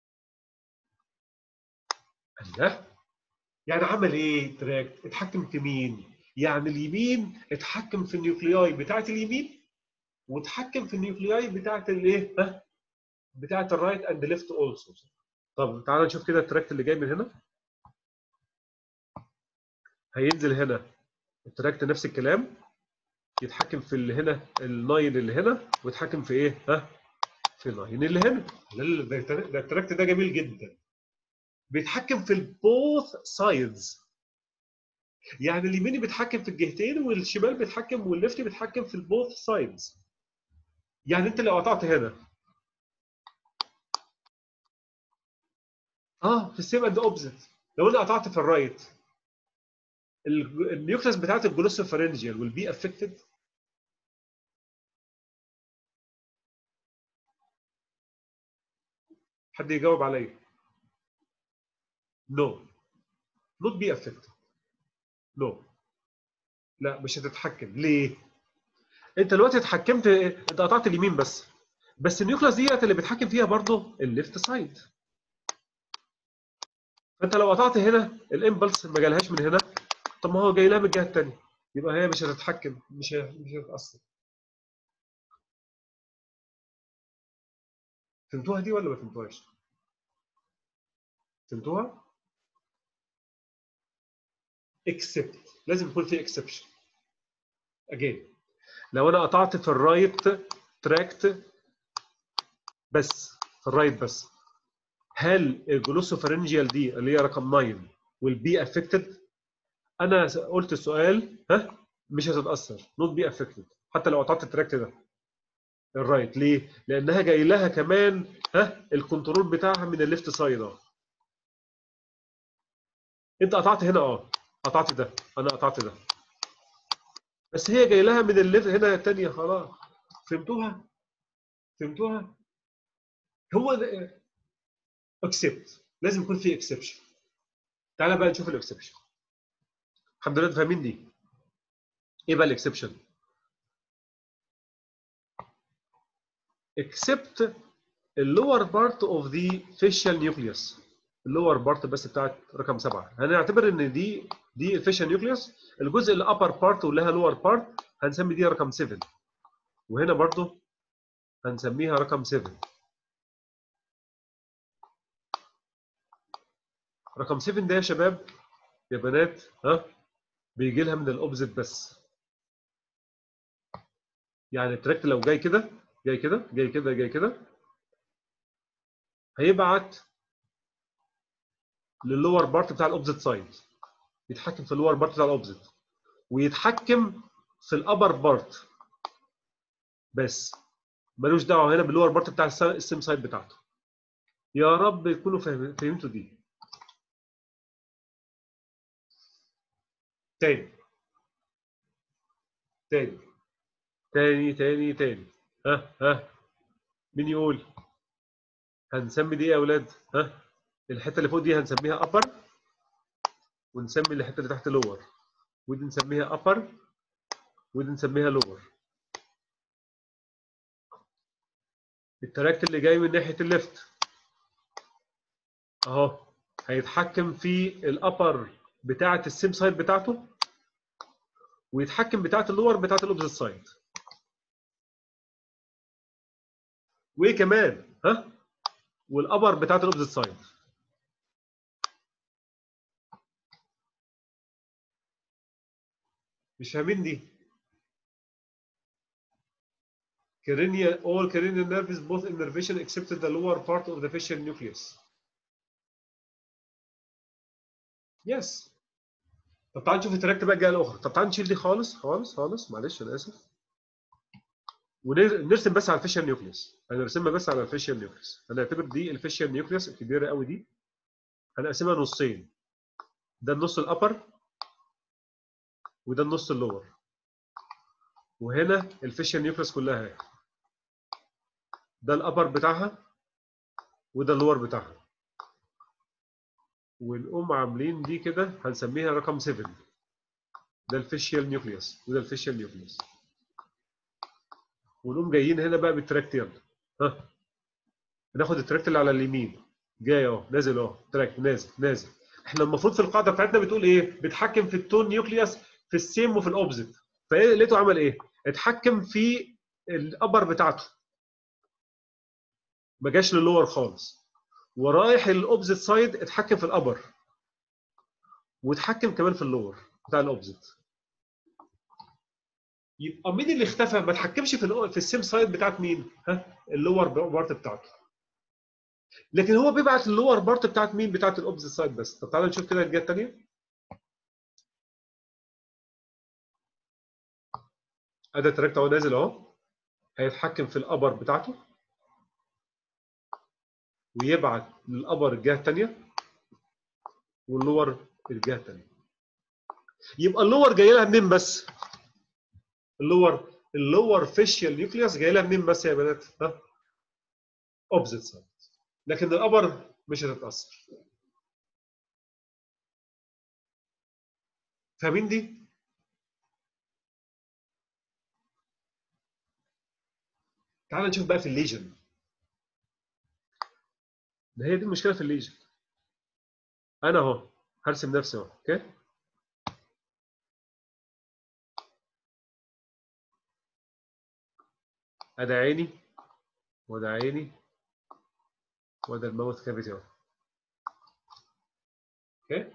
الله يعني عمل ايه تراكت اتحكم في مين يعني اليمين اتحكم في النيوكلياي بتاعه اليمين واتحكم في النيوكلياي بتاعه الايه ها بتاعه الرايت اند ليفت اولسو طب تعال نشوف كده التراكت اللي جاي من هنا هينزل هنا التراكت نفس الكلام يتحكم في اللي هنا الناين اللي هنا ويتحكم في ايه ها في الناين اللي هنا ده التراكت ده جميل جدا بيتحكم في البوث سايدز يعني اليمين بيتحكم في الجهتين والشمال بيتحكم والليفت بيتحكم في البوث سايدز يعني انت لو قطعت هنا اه في السيم اند اوبزيت لو انا قطعت في الرايت النيوكليس بتاعت الجلوسوفارنجيال will be affected حد يجاوب عليا no not be affected no لا مش هتتحكم ليه انت دلوقتي اتحكمت انت قطعت اليمين بس بس النيوكلاس ديت اللي بيتحكم فيها برضه الليفت سايد فانت لو قطعت هنا الامبلس ما جالهاش من هنا طب ما هو جاي لها من الجهه الثانيه يبقى هي مش هتتحكم مش مش هتتاثر فهمتوها دي ولا ما فهمتوهاش؟ فهمتوها؟ except لازم يكون في exception again لو انا قطعت في الرايت تراكت بس في الرايت بس هل الجلوسوفرنجيال دي اللي هي رقم 9 will be affected انا قلت السؤال ها مش هتتاثر not be affected حتى لو قطعت التراكت ده الرايت ليه؟ لانها جاي لها كمان ها الكنترول بتاعها من الليفت سايد اهو انت قطعت هنا اه قطعت ده انا قطعت ده بس هي جاي لها من الليفت هنا الثانيه خلاص فهمتوها فهمتوها هو ده اكسبت لازم يكون في اكسبشن تعالى بقى نشوف الاكسبشن الحمد لله فاهمين دي ايه بقى الاكسبشن except اللور بارت اوف ذا facial nucleus اللور بارت بس بتاعت رقم سبعه هنعتبر ان دي دي الفيشال نيوكليوس الجزء الابر بارت ولها لور بارت هنسمي دي رقم 7 وهنا برضو هنسميها رقم 7 رقم 7 ده يا شباب يا بنات ها بيجي لها من الاوبزيت بس يعني التراكت لو جاي كده جاي كده جاي كده جاي كده هيبعت للور بارت بتاع الاوبزيت سايد يتحكم في اللور بارت بتاع الاوبزيت ويتحكم في الابر بارت بس ملوش دعوه هنا باللور بارت بتاع السيم سايد بتاعته يا رب تكونوا فهمتوا دي تاني تاني تاني تاني تاني ها ها مين يقول هنسمي دي ايه يا اولاد ها الحته اللي فوق دي هنسميها upper ونسمي الحته اللي تحت lower ودي نسميها upper ودي نسميها lower التراكت اللي جاي من ناحيه الليفت اهو هيتحكم في الابر بتاعه السيم سايد بتاعته ويتحكم بتاعه اللور بتاعه الاوبزيت سايد وايه كمان ها والابر بتاعه الاوبزيت سايد مش فاهمين دي cranial all cranial nerves both innervation except the lower part of the facial nucleus يس طب تعال نشوف التراكت بقى الجهه الاخرى طب تعال نشيل دي خالص خالص خالص معلش انا اسف ونرسم بس على الفيشال نيوكليوس هنرسمها بس على الفيشال نيوكليوس هنعتبر دي الفيشال نيوكليوس الكبيره قوي دي هنقسمها نصين ده النص الابر وده النص اللور وهنا الفيشال نيوكليوس كلها اهي ده الابر بتاعها وده اللور بتاعها ونقوم عاملين دي كده هنسميها رقم 7 ده الفيشيال نيوكليوس وده الفيشيال نيوكليوس ونقوم جايين هنا بقى بالتراكت يلا ها هناخد التراكت اللي على اليمين جاي اهو نازل اهو تراكت نازل نازل احنا المفروض في القاعده بتاعتنا بتقول ايه بيتحكم في التون نيوكليوس في السيم وفي الاوبزيت فايه لقيته عمل ايه اتحكم في الابر بتاعته ما جاش للور خالص ورايح الاوبزيت سايد اتحكم في الابر واتحكم كمان في اللور بتاع الاوبزيت يبقى مين اللي اختفى ما اتحكمش في ال في السيم سايد بتاعت مين ها اللور بارت بتاعته لكن هو بيبعت اللور بارت بتاعت مين بتاعت الاوبزيت سايد بس طب تعالى نشوف كده الجهه الثانيه ادي التراكت اهو نازل اهو هيتحكم في الابر بتاعته ويبعت للابر الجهه الثانيه واللور الجهه الثانيه يبقى اللور جاي لها منين بس اللور اللور فيشيال نيوكليوس جاي لها منين بس يا بنات ها اوبزيت سايد لكن الابر مش هتتاثر فاهمين دي تعال نشوف بقى في الليجن ده هي دي المشكله في الليجن انا اهو هرسم نفسي اهو اوكي ادي عيني وده عيني وده الماوث كافيتي اهو اوكي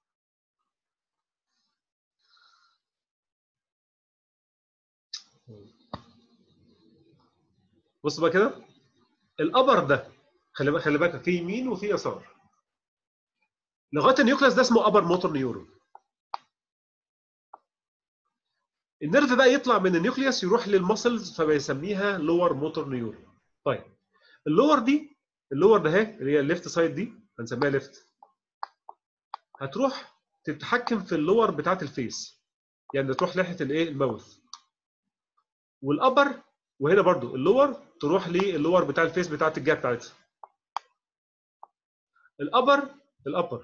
بص بقى كده الابر ده خلي بالك خلي بالك في يمين وفي يسار لغايه النيوكليس ده اسمه ابر موتور نيورون النيرف بقى يطلع من النيوكليوس يروح للمسلز فبيسميها لور موتور نيورون طيب اللور دي اللور ده اهي اللي هي الليفت سايد دي هنسميها ليفت هتروح تتحكم في اللور بتاعت الفيس يعني تروح ناحيه الايه الماوث والابر وهنا برضو اللور تروح للور بتاع الفيس بتاعت الجهه بتاعتها الابر الابر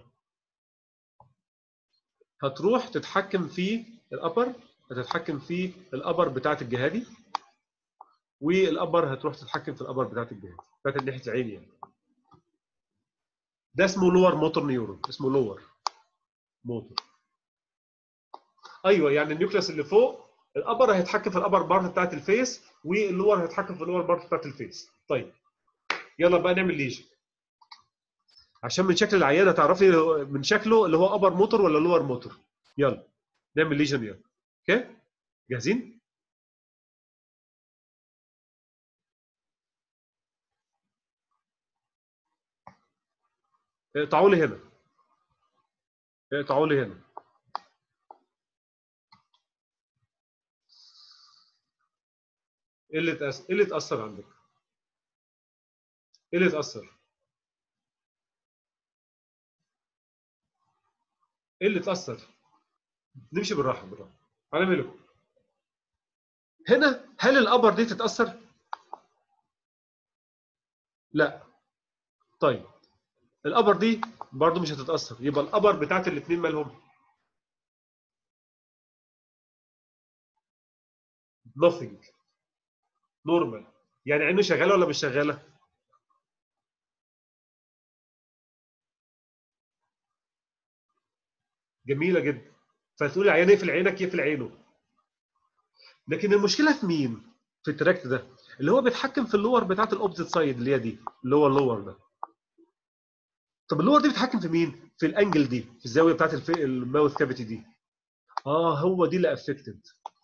هتروح تتحكم في الابر هتتحكم في الابر بتاعت الجهه دي والابر هتروح تتحكم في الابر بتاعت الجهه بتاعت ناحيه العين يعني ده اسمه لور موتور نيورون اسمه لور موتور ايوه يعني النيوكليوس اللي فوق الابر هيتحكم في الابر بارت بتاعت الفيس واللور هيتحكم في اللور بارت بتاعت الفيس طيب يلا بقى نعمل ليجن عشان من شكل العيان هتعرفي من شكله اللي هو ابر موتور ولا لور موتور يلا نعمل ليجن يلا اوكي جاهزين اقطعوا لي هنا اقطعوا لي هنا ايه اللي اتأثر ايه اللي اتأثر عندك؟ ايه اللي اتأثر؟ ايه اللي اتأثر؟ نمشي بالراحة بالراحة على مهلكم هنا هل الابر دي تتأثر؟ لا طيب الابر دي برضو مش هتتأثر يبقى الابر بتاعت الاثنين مالهم؟ nothing نورمال يعني عينه شغاله ولا مش شغاله؟ جميله جدا فتقولي عيان يقفل عينك يقفل عينه لكن المشكله في مين؟ في التراكت ده اللي هو بيتحكم في اللور بتاعت الاوبزيت سايد اللي هي دي اللي هو اللور ده طب اللور دي بتتحكم في مين؟ في الانجل دي في الزاويه بتاعت الفي... الماوث كافيتي دي اه هو دي اللي افكتد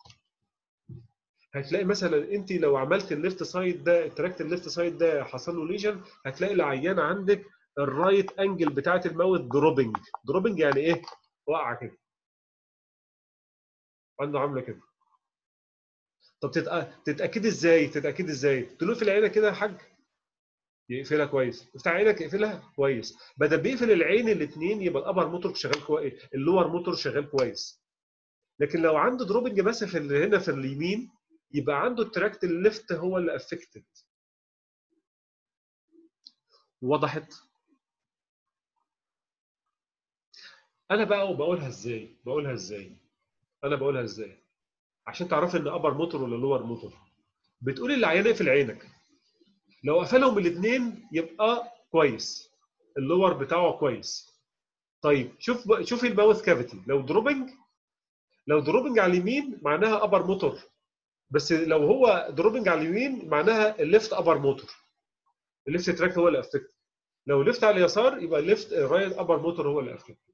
هتلاقي مثلا انت لو عملت الليفت سايد ده تراكت الليفت سايد ده حصل له ليجن هتلاقي العيان عندك الرايت انجل بتاعت الماوث دروبنج دروبنج يعني ايه واقعه كده عنده عامله كده طب تتأ... تتاكد ازاي تتاكد ازاي تقول في العينه كده يا حاج يقفلها كويس افتح عينك يقفلها كويس بدل بيقفل العين الاثنين يبقى الابر موتور شغال كويس اللور موتور شغال كويس لكن لو عنده دروبنج مثلا في ال- هنا في اليمين يبقى عنده التراكت الليفت هو اللي افكتد وضحت انا بقى وبقولها ازاي بقولها ازاي انا بقولها ازاي عشان تعرفي ان ابر موتور ولا لور موتور بتقولي للعيان اقفل عينك لو قفلهم الاثنين يبقى كويس اللور بتاعه كويس طيب شوف بقى- شوفي الماوث كافيتي لو دروبنج لو دروبنج على اليمين معناها ابر موتور بس لو هو دروبنج على اليمين معناها الليفت ابر موتور الليفت تراك هو اللي افكت لو ليفت على اليسار يبقى الليفت رايت ابر موتور هو اللي افكت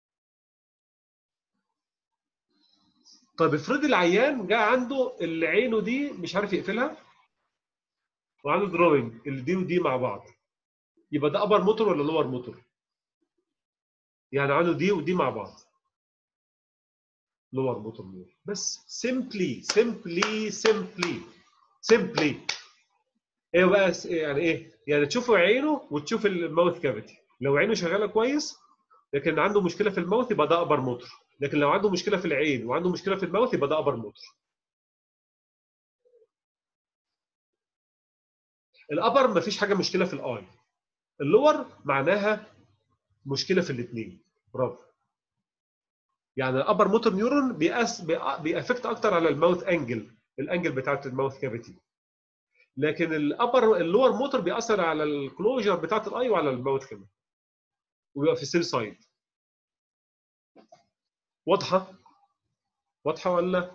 طيب افرض العيان جاء عنده اللي عينه دي مش عارف يقفلها وعنده دروبنج اللي دي ودي مع بعض يبقى ده ابر موتور ولا لور موتور؟ يعني عنده دي ودي مع بعض لور موتور نيور بس سيمبلي سيمبلي سيمبلي سيمبلي ايه بقى س- يعني ايه؟ يعني تشوفوا عينه وتشوف الماوث كافيتي لو عينه شغاله كويس لكن عنده مشكله في الماوث يبقى ده ابر موتور لكن لو عنده مشكله في العين وعنده مشكله في الماوث يبقى ده ابر موتور الابر مفيش حاجه مشكله في الاي اللور معناها مشكله في الاثنين برافو يعني الابر موتور نيورون بيأس بيأفكت اكتر على الماوث انجل الانجل بتاعت الماوث كافيتي لكن الابر اللور موتور بيأثر على الكلوجر بتاعت الاي وعلى الماوث كمان ويبقى في السيل سايد واضحه واضحه ولا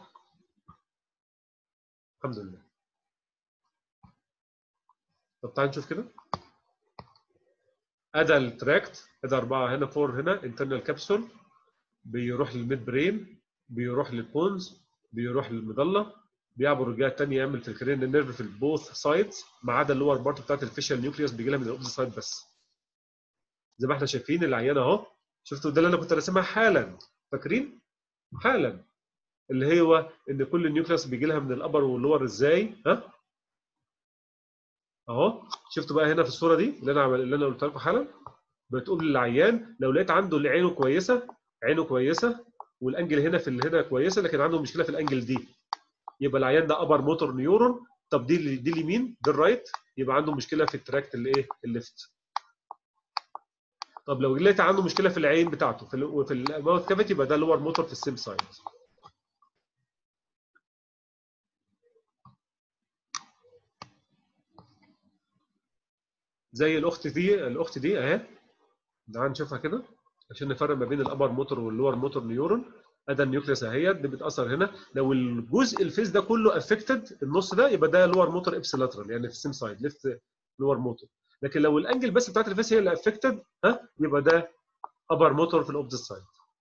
الحمد لله طب تعال نشوف كده ادى التراكت ادى اربعه هنا فور هنا انترنال كابسول بيروح للميد برين بيروح للبونز بيروح للمضله بيعبر الجهه الثانيه يعمل في الكرين نيرف في البوث سايدز ما عدا اللور بارت بتاعت الفيشال نيوكليوس بيجي لها من الاوبزيت سايد بس زي ما احنا شايفين العيان اهو شفتوا ده اللي انا كنت راسمها حالا فاكرين؟ حالا اللي هو ان كل النيوكليوس بيجي لها من الابر واللور ازاي ها؟ اهو شفتوا بقى هنا في الصوره دي اللي انا عمل اللي انا قلت لكم حالا بتقول للعيان لو لقيت عنده اللي عينه كويسه عينه كويسه والانجل هنا في اللي هنا كويسه لكن عنده مشكله في الانجل دي يبقى العيان ده ابر موتور نيورون طب دي دي اليمين ده الرايت يبقى عنده مشكله في التراكت اللي ايه الليفت طب لو لقيت عنده مشكله في العين بتاعته في ال في الماوث كافيتي يبقى ده لور موتور في السيم سايد زي الاخت دي الاخت دي اهي تعال نشوفها كده عشان نفرق ما بين الابر موتور واللور موتور نيورون ادي النيوكليس اهيت دي بتاثر هنا لو الجزء الفيس ده كله افكتد النص ده يبقى ده لور موتور ابسيلاترال يعني في السيم سايد ليفت لور موتور لكن لو الانجل بس بتاعت الفيس هي اللي افكتد ها يبقى ده ابر موتور في الاوبزيت سايد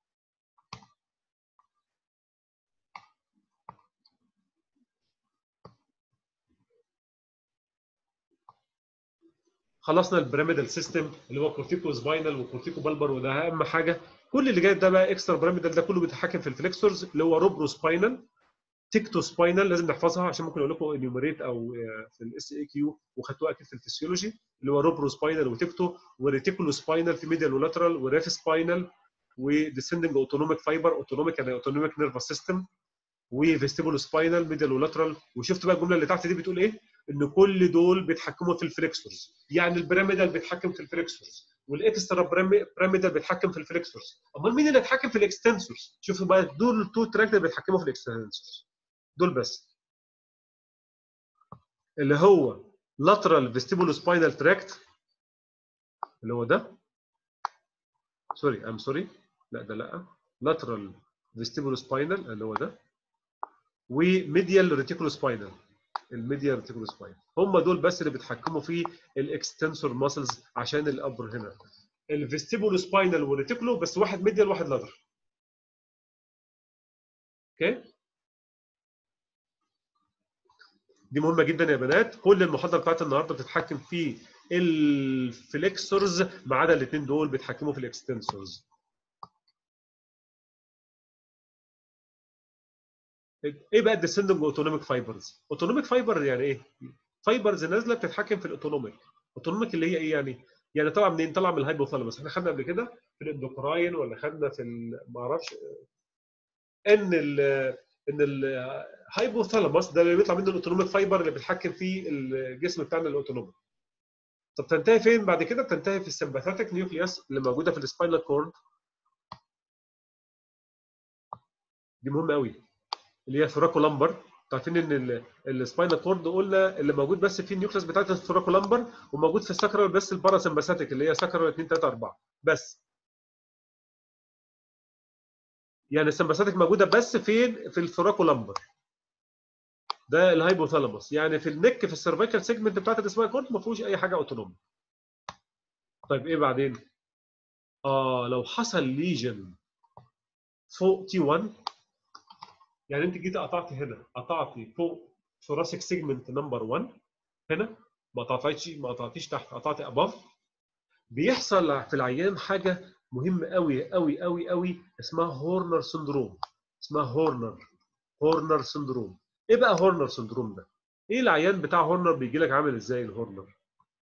خلصنا البيراميدال سيستم اللي هو كورتيكو سباينال وكورتيكو بالبر وده اهم حاجه كل اللي جاي ده بقى اكسترا بيراميدال ده كله بيتحكم في الفليكسورز اللي هو روبرو سباينال تيكتو سباينال لازم نحفظها عشان ممكن اقول لكم انيوميريت او في الاس اي كيو وخدتوها اكيد في الفسيولوجي اللي هو روبرو سباينال وتيكتو وريتيكولو سباينال في ميديال ولاترال وريف سباينال وديسندنج اوتونوميك فايبر اوتونوميك يعني اوتونوميك نيرفس سيستم وفيستيبولو سباينال ميديال ولاترال وشفت بقى الجمله اللي تحت دي بتقول ايه؟ ان كل دول بيتحكموا في الفليكسورز يعني البيراميدال بيتحكم في الفليكسورز والاكسترا بيراميدال بيتحكم في الفليكسورز امال مين اللي بيتحكم في الاكستنسورز؟ شوفوا بقى دول التو تراك اللي بيتحكموا في الاكستنسورز دول بس اللي هو lateral vestibulo spinal tract اللي هو ده سوري ام سوري لا ده لا lateral vestibulo spinal اللي هو ده وميديال ريتيكولو سباينال الميديال ريتيكولو سباينال هم دول بس اللي بيتحكموا في الاكستنسور ماسلز عشان الابر هنا الفيستيبولو سباينال والريتيكولو بس واحد ميديال واحد لاترال اوكي دي مهمه جدا يا بنات كل المحاضره بتاعت النهارده بتتحكم في الفليكسورز ما عدا الاثنين دول بيتحكموا في الاكستنسورز ايه بقى الديسندنج اوتونوميك فايبرز اوتونوميك فايبر يعني ايه فايبرز نازله بتتحكم في الاوتونوميك اوتونوميك اللي هي ايه يعني يعني طالعه منين طالعه من الهايبوثالاموس احنا خدنا قبل كده في الاندوكراين ولا خدنا في ما اعرفش ان ال ان الهايبوثالاموس ده اللي بيطلع منه الاوتونوميك فايبر اللي بيتحكم في الجسم بتاعنا الاوتونوميك طب تنتهي فين بعد كده بتنتهي في السمباثيك نيوكليوس اللي موجوده في السباينال كورد دي مهمه قوي اللي هي ثوراكو لامبر عارفين ان السباينال كورد قلنا اللي موجود بس فيه النيوكليوس بتاعت الثوراكو لامبر وموجود في السكرال بس الباراسمباثيك اللي هي سكرال 2 3 4 بس يعني السمباثيك موجوده بس فين في الثوراكو لامبر ده الهايبوثالاموس يعني في النك في السيرفيكال سيجمنت بتاعت السباينال كورد ما فيهوش اي حاجه اوتونومي طيب ايه بعدين اه لو حصل ليجن فوق تي 1 يعني انت جيتي قطعتي هنا قطعتي فوق ثوراسيك سيجمنت نمبر 1 هنا ما قطعتيش ما قطعتيش تحت قطعتي اباف بيحصل في العيان حاجه مهمه قوي قوي قوي قوي اسمها هورنر سندروم اسمها هورنر هورنر سندروم ايه بقى هورنر سندروم ده ايه العيان بتاع هورنر بيجي لك عامل ازاي الهورنر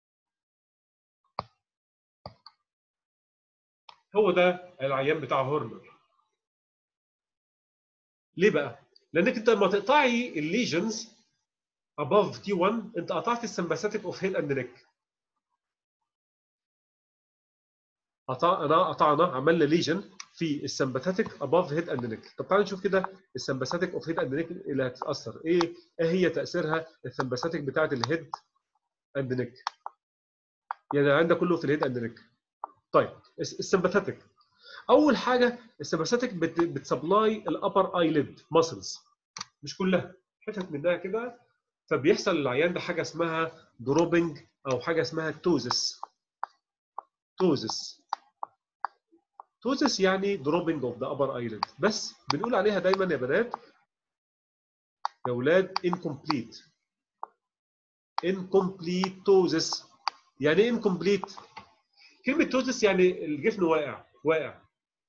هو ده العيان بتاع هورنر ليه بقى؟ لانك انت لما تقطعي الليجنز above تي 1 انت قطعت السمباثيك اوف هيد اند نيك قطعنا قطعنا عملنا ليجن في السمباثيك above هيد اند نيك طب تعالى نشوف كده السمباثيك اوف هيد اند نيك اللي هتتاثر ايه ايه هي تاثيرها السمباثيك بتاعه الهيد اند نيك يعني عندك كله في الهيد اند نيك طيب السمباثيك اول حاجه السمباثيك بتسبلاي الابر ايليد ماسلز مش كلها حتت منها كده فبيحصل للعيان ده حاجه اسمها دروبنج او حاجه اسمها توزس توزس توزس يعني دروبنج اوف ذا ابر ايليد بس بنقول عليها دايما يا بنات يا اولاد incomplete incomplete توزس يعني ايه incomplete كلمه توزس يعني الجفن واقع واقع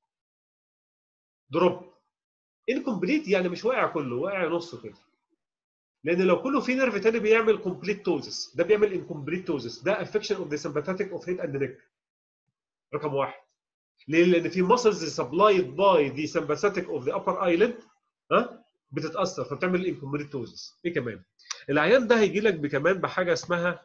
دروب انكمبليت يعني مش واقع كله واقع نصه كده لان لو كله في نيرف تاني بيعمل كومبليت توزس ده بيعمل انكمبليت توزس ده افكشن اوف ذا سمباثيك اوف هيد اند نيك رقم واحد ليه؟ لان في ماسلز سبلايد باي ذا سمباثيك اوف ذا ابر ايليد ها بتتاثر فبتعمل انكمبليت توزس ايه كمان؟ العيان ده هيجي لك كمان بحاجه اسمها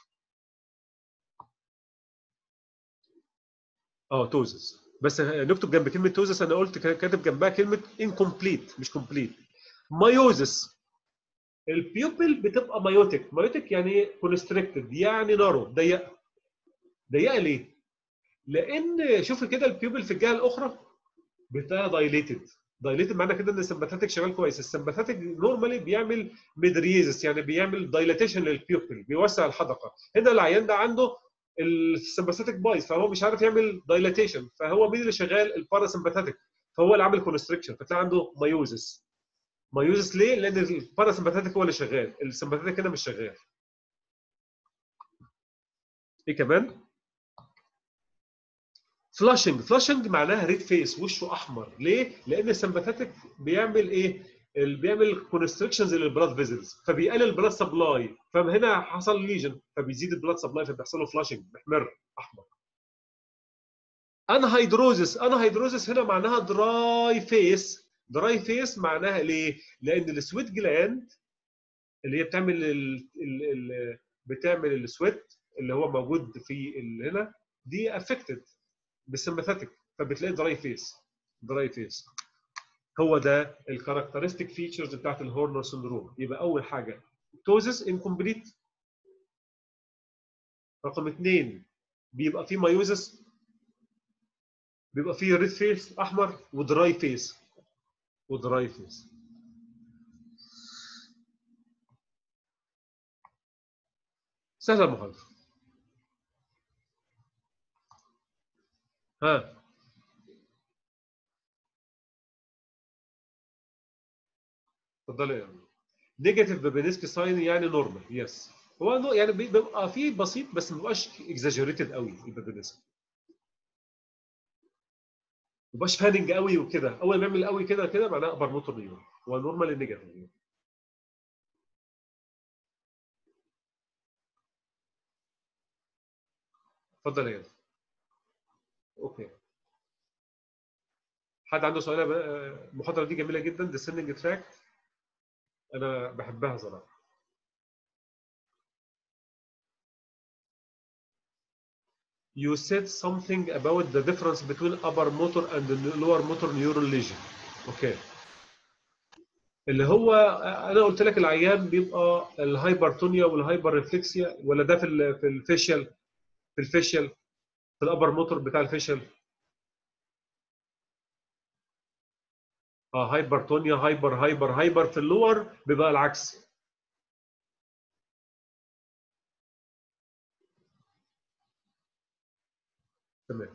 اه توزس بس نكتب جنب كلمه توزس انا قلت كاتب جنبها كلمه incomplete مش complete مايوزس البيوبل بتبقى مايوتيك مايوتيك يعني كونستريكتد يعني نارو ضيقه ضيقه ليه؟ لان شوفي كده البيوبل في الجهه الاخرى بتبقى دايليتد دايليتد معنى كده ان السمباثيك شغال كويس السمباثيك نورمالي بيعمل ميدريزس يعني بيعمل دايلاتيشن للبيوبل بيوسع الحدقه هنا العيان ده عنده السمباثيك بايظ فهو مش عارف يعمل دايلاتيشن فهو مين اللي شغال الباراسمباثيك فهو اللي عامل كونستريكشن فتلاقي عنده مايوزس مايوزس ليه؟ لان الباراسمباثيك هو اللي شغال السمباثيك هنا مش شغال ايه كمان؟ فلاشنج فلاشنج معناها ريد فيس وشه احمر ليه؟ لان السمباثيك بيعمل ايه؟ بيعمل كونستريكشنز للبلاد فيزلز فبيقلل البلاد سبلاي فهنا حصل ليجن فبيزيد البلاد سبلاي فبيحصل له فلاشنج محمر احمر انهيدروزس انهيدروزس هنا معناها دراي فيس دراي فيس معناها ليه؟ لان السويت جلاند اللي هي بتعمل ال ال ال بتعمل السويت اللي هو موجود في هنا دي افكتد بالسمباثيك فبتلاقي دراي فيس دراي فيس هو ده الكاركترستيك فيتشرز بتاعت الهورنر سندروم يبقى اول حاجه توزس انكمبليت رقم اثنين بيبقى فيه مايوزس بيبقى فيه ريد فيس احمر ودراي فيس ودراي فيس سهله المحاضره ها اتفضلي يا نيجاتيف بابينسكي ساين يعني نورمال يس هو نو- يعني بي- بيبقى فيه بسيط بس ما بيبقاش اكزاجريتد قوي البابينسكي ما بيبقاش فاننج قوي وكده اول ما يعمل قوي كده كده معناه ابر موتور نيورون هو نورمال نيجاتيف اتفضل يا جدع. اوكي حد عنده سؤال يا بقى؟ المحاضره دي جميله جدا descending تراك انا بحبها صراحه You said something about the difference between upper motor and the lower motor neural lesion. اوكي. اللي هو انا قلت لك العيان بيبقى الهايبرتونيا والهايبر ريفلكسيا ولا ده في ال في الفيشيال في الفيشيال في الابر موتور بتاع الفيشيال اه هايبرتونيا هايبر هايبر هايبر في اللور بيبقى العكس تمام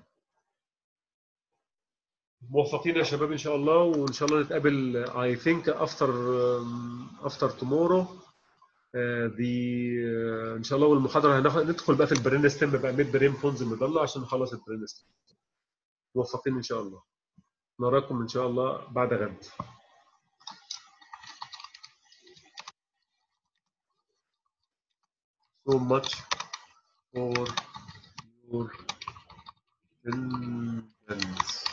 موفقين يا شباب ان شاء الله وان شاء الله نتقابل I think after um, after tomorrow آه، دي آه، ان شاء الله والمحاضره هناخد ندخل بقى في البرين ستيم بقى ميد برين فونز مضله عشان نخلص البرين ستيم موفقين ان شاء الله نراكم ان شاء الله بعد غد so much for your attendance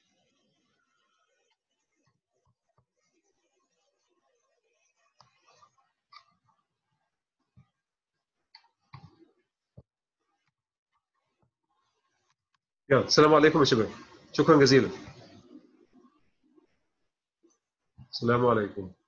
يلا السلام عليكم يا شباب شكرا جزيلا السلام عليكم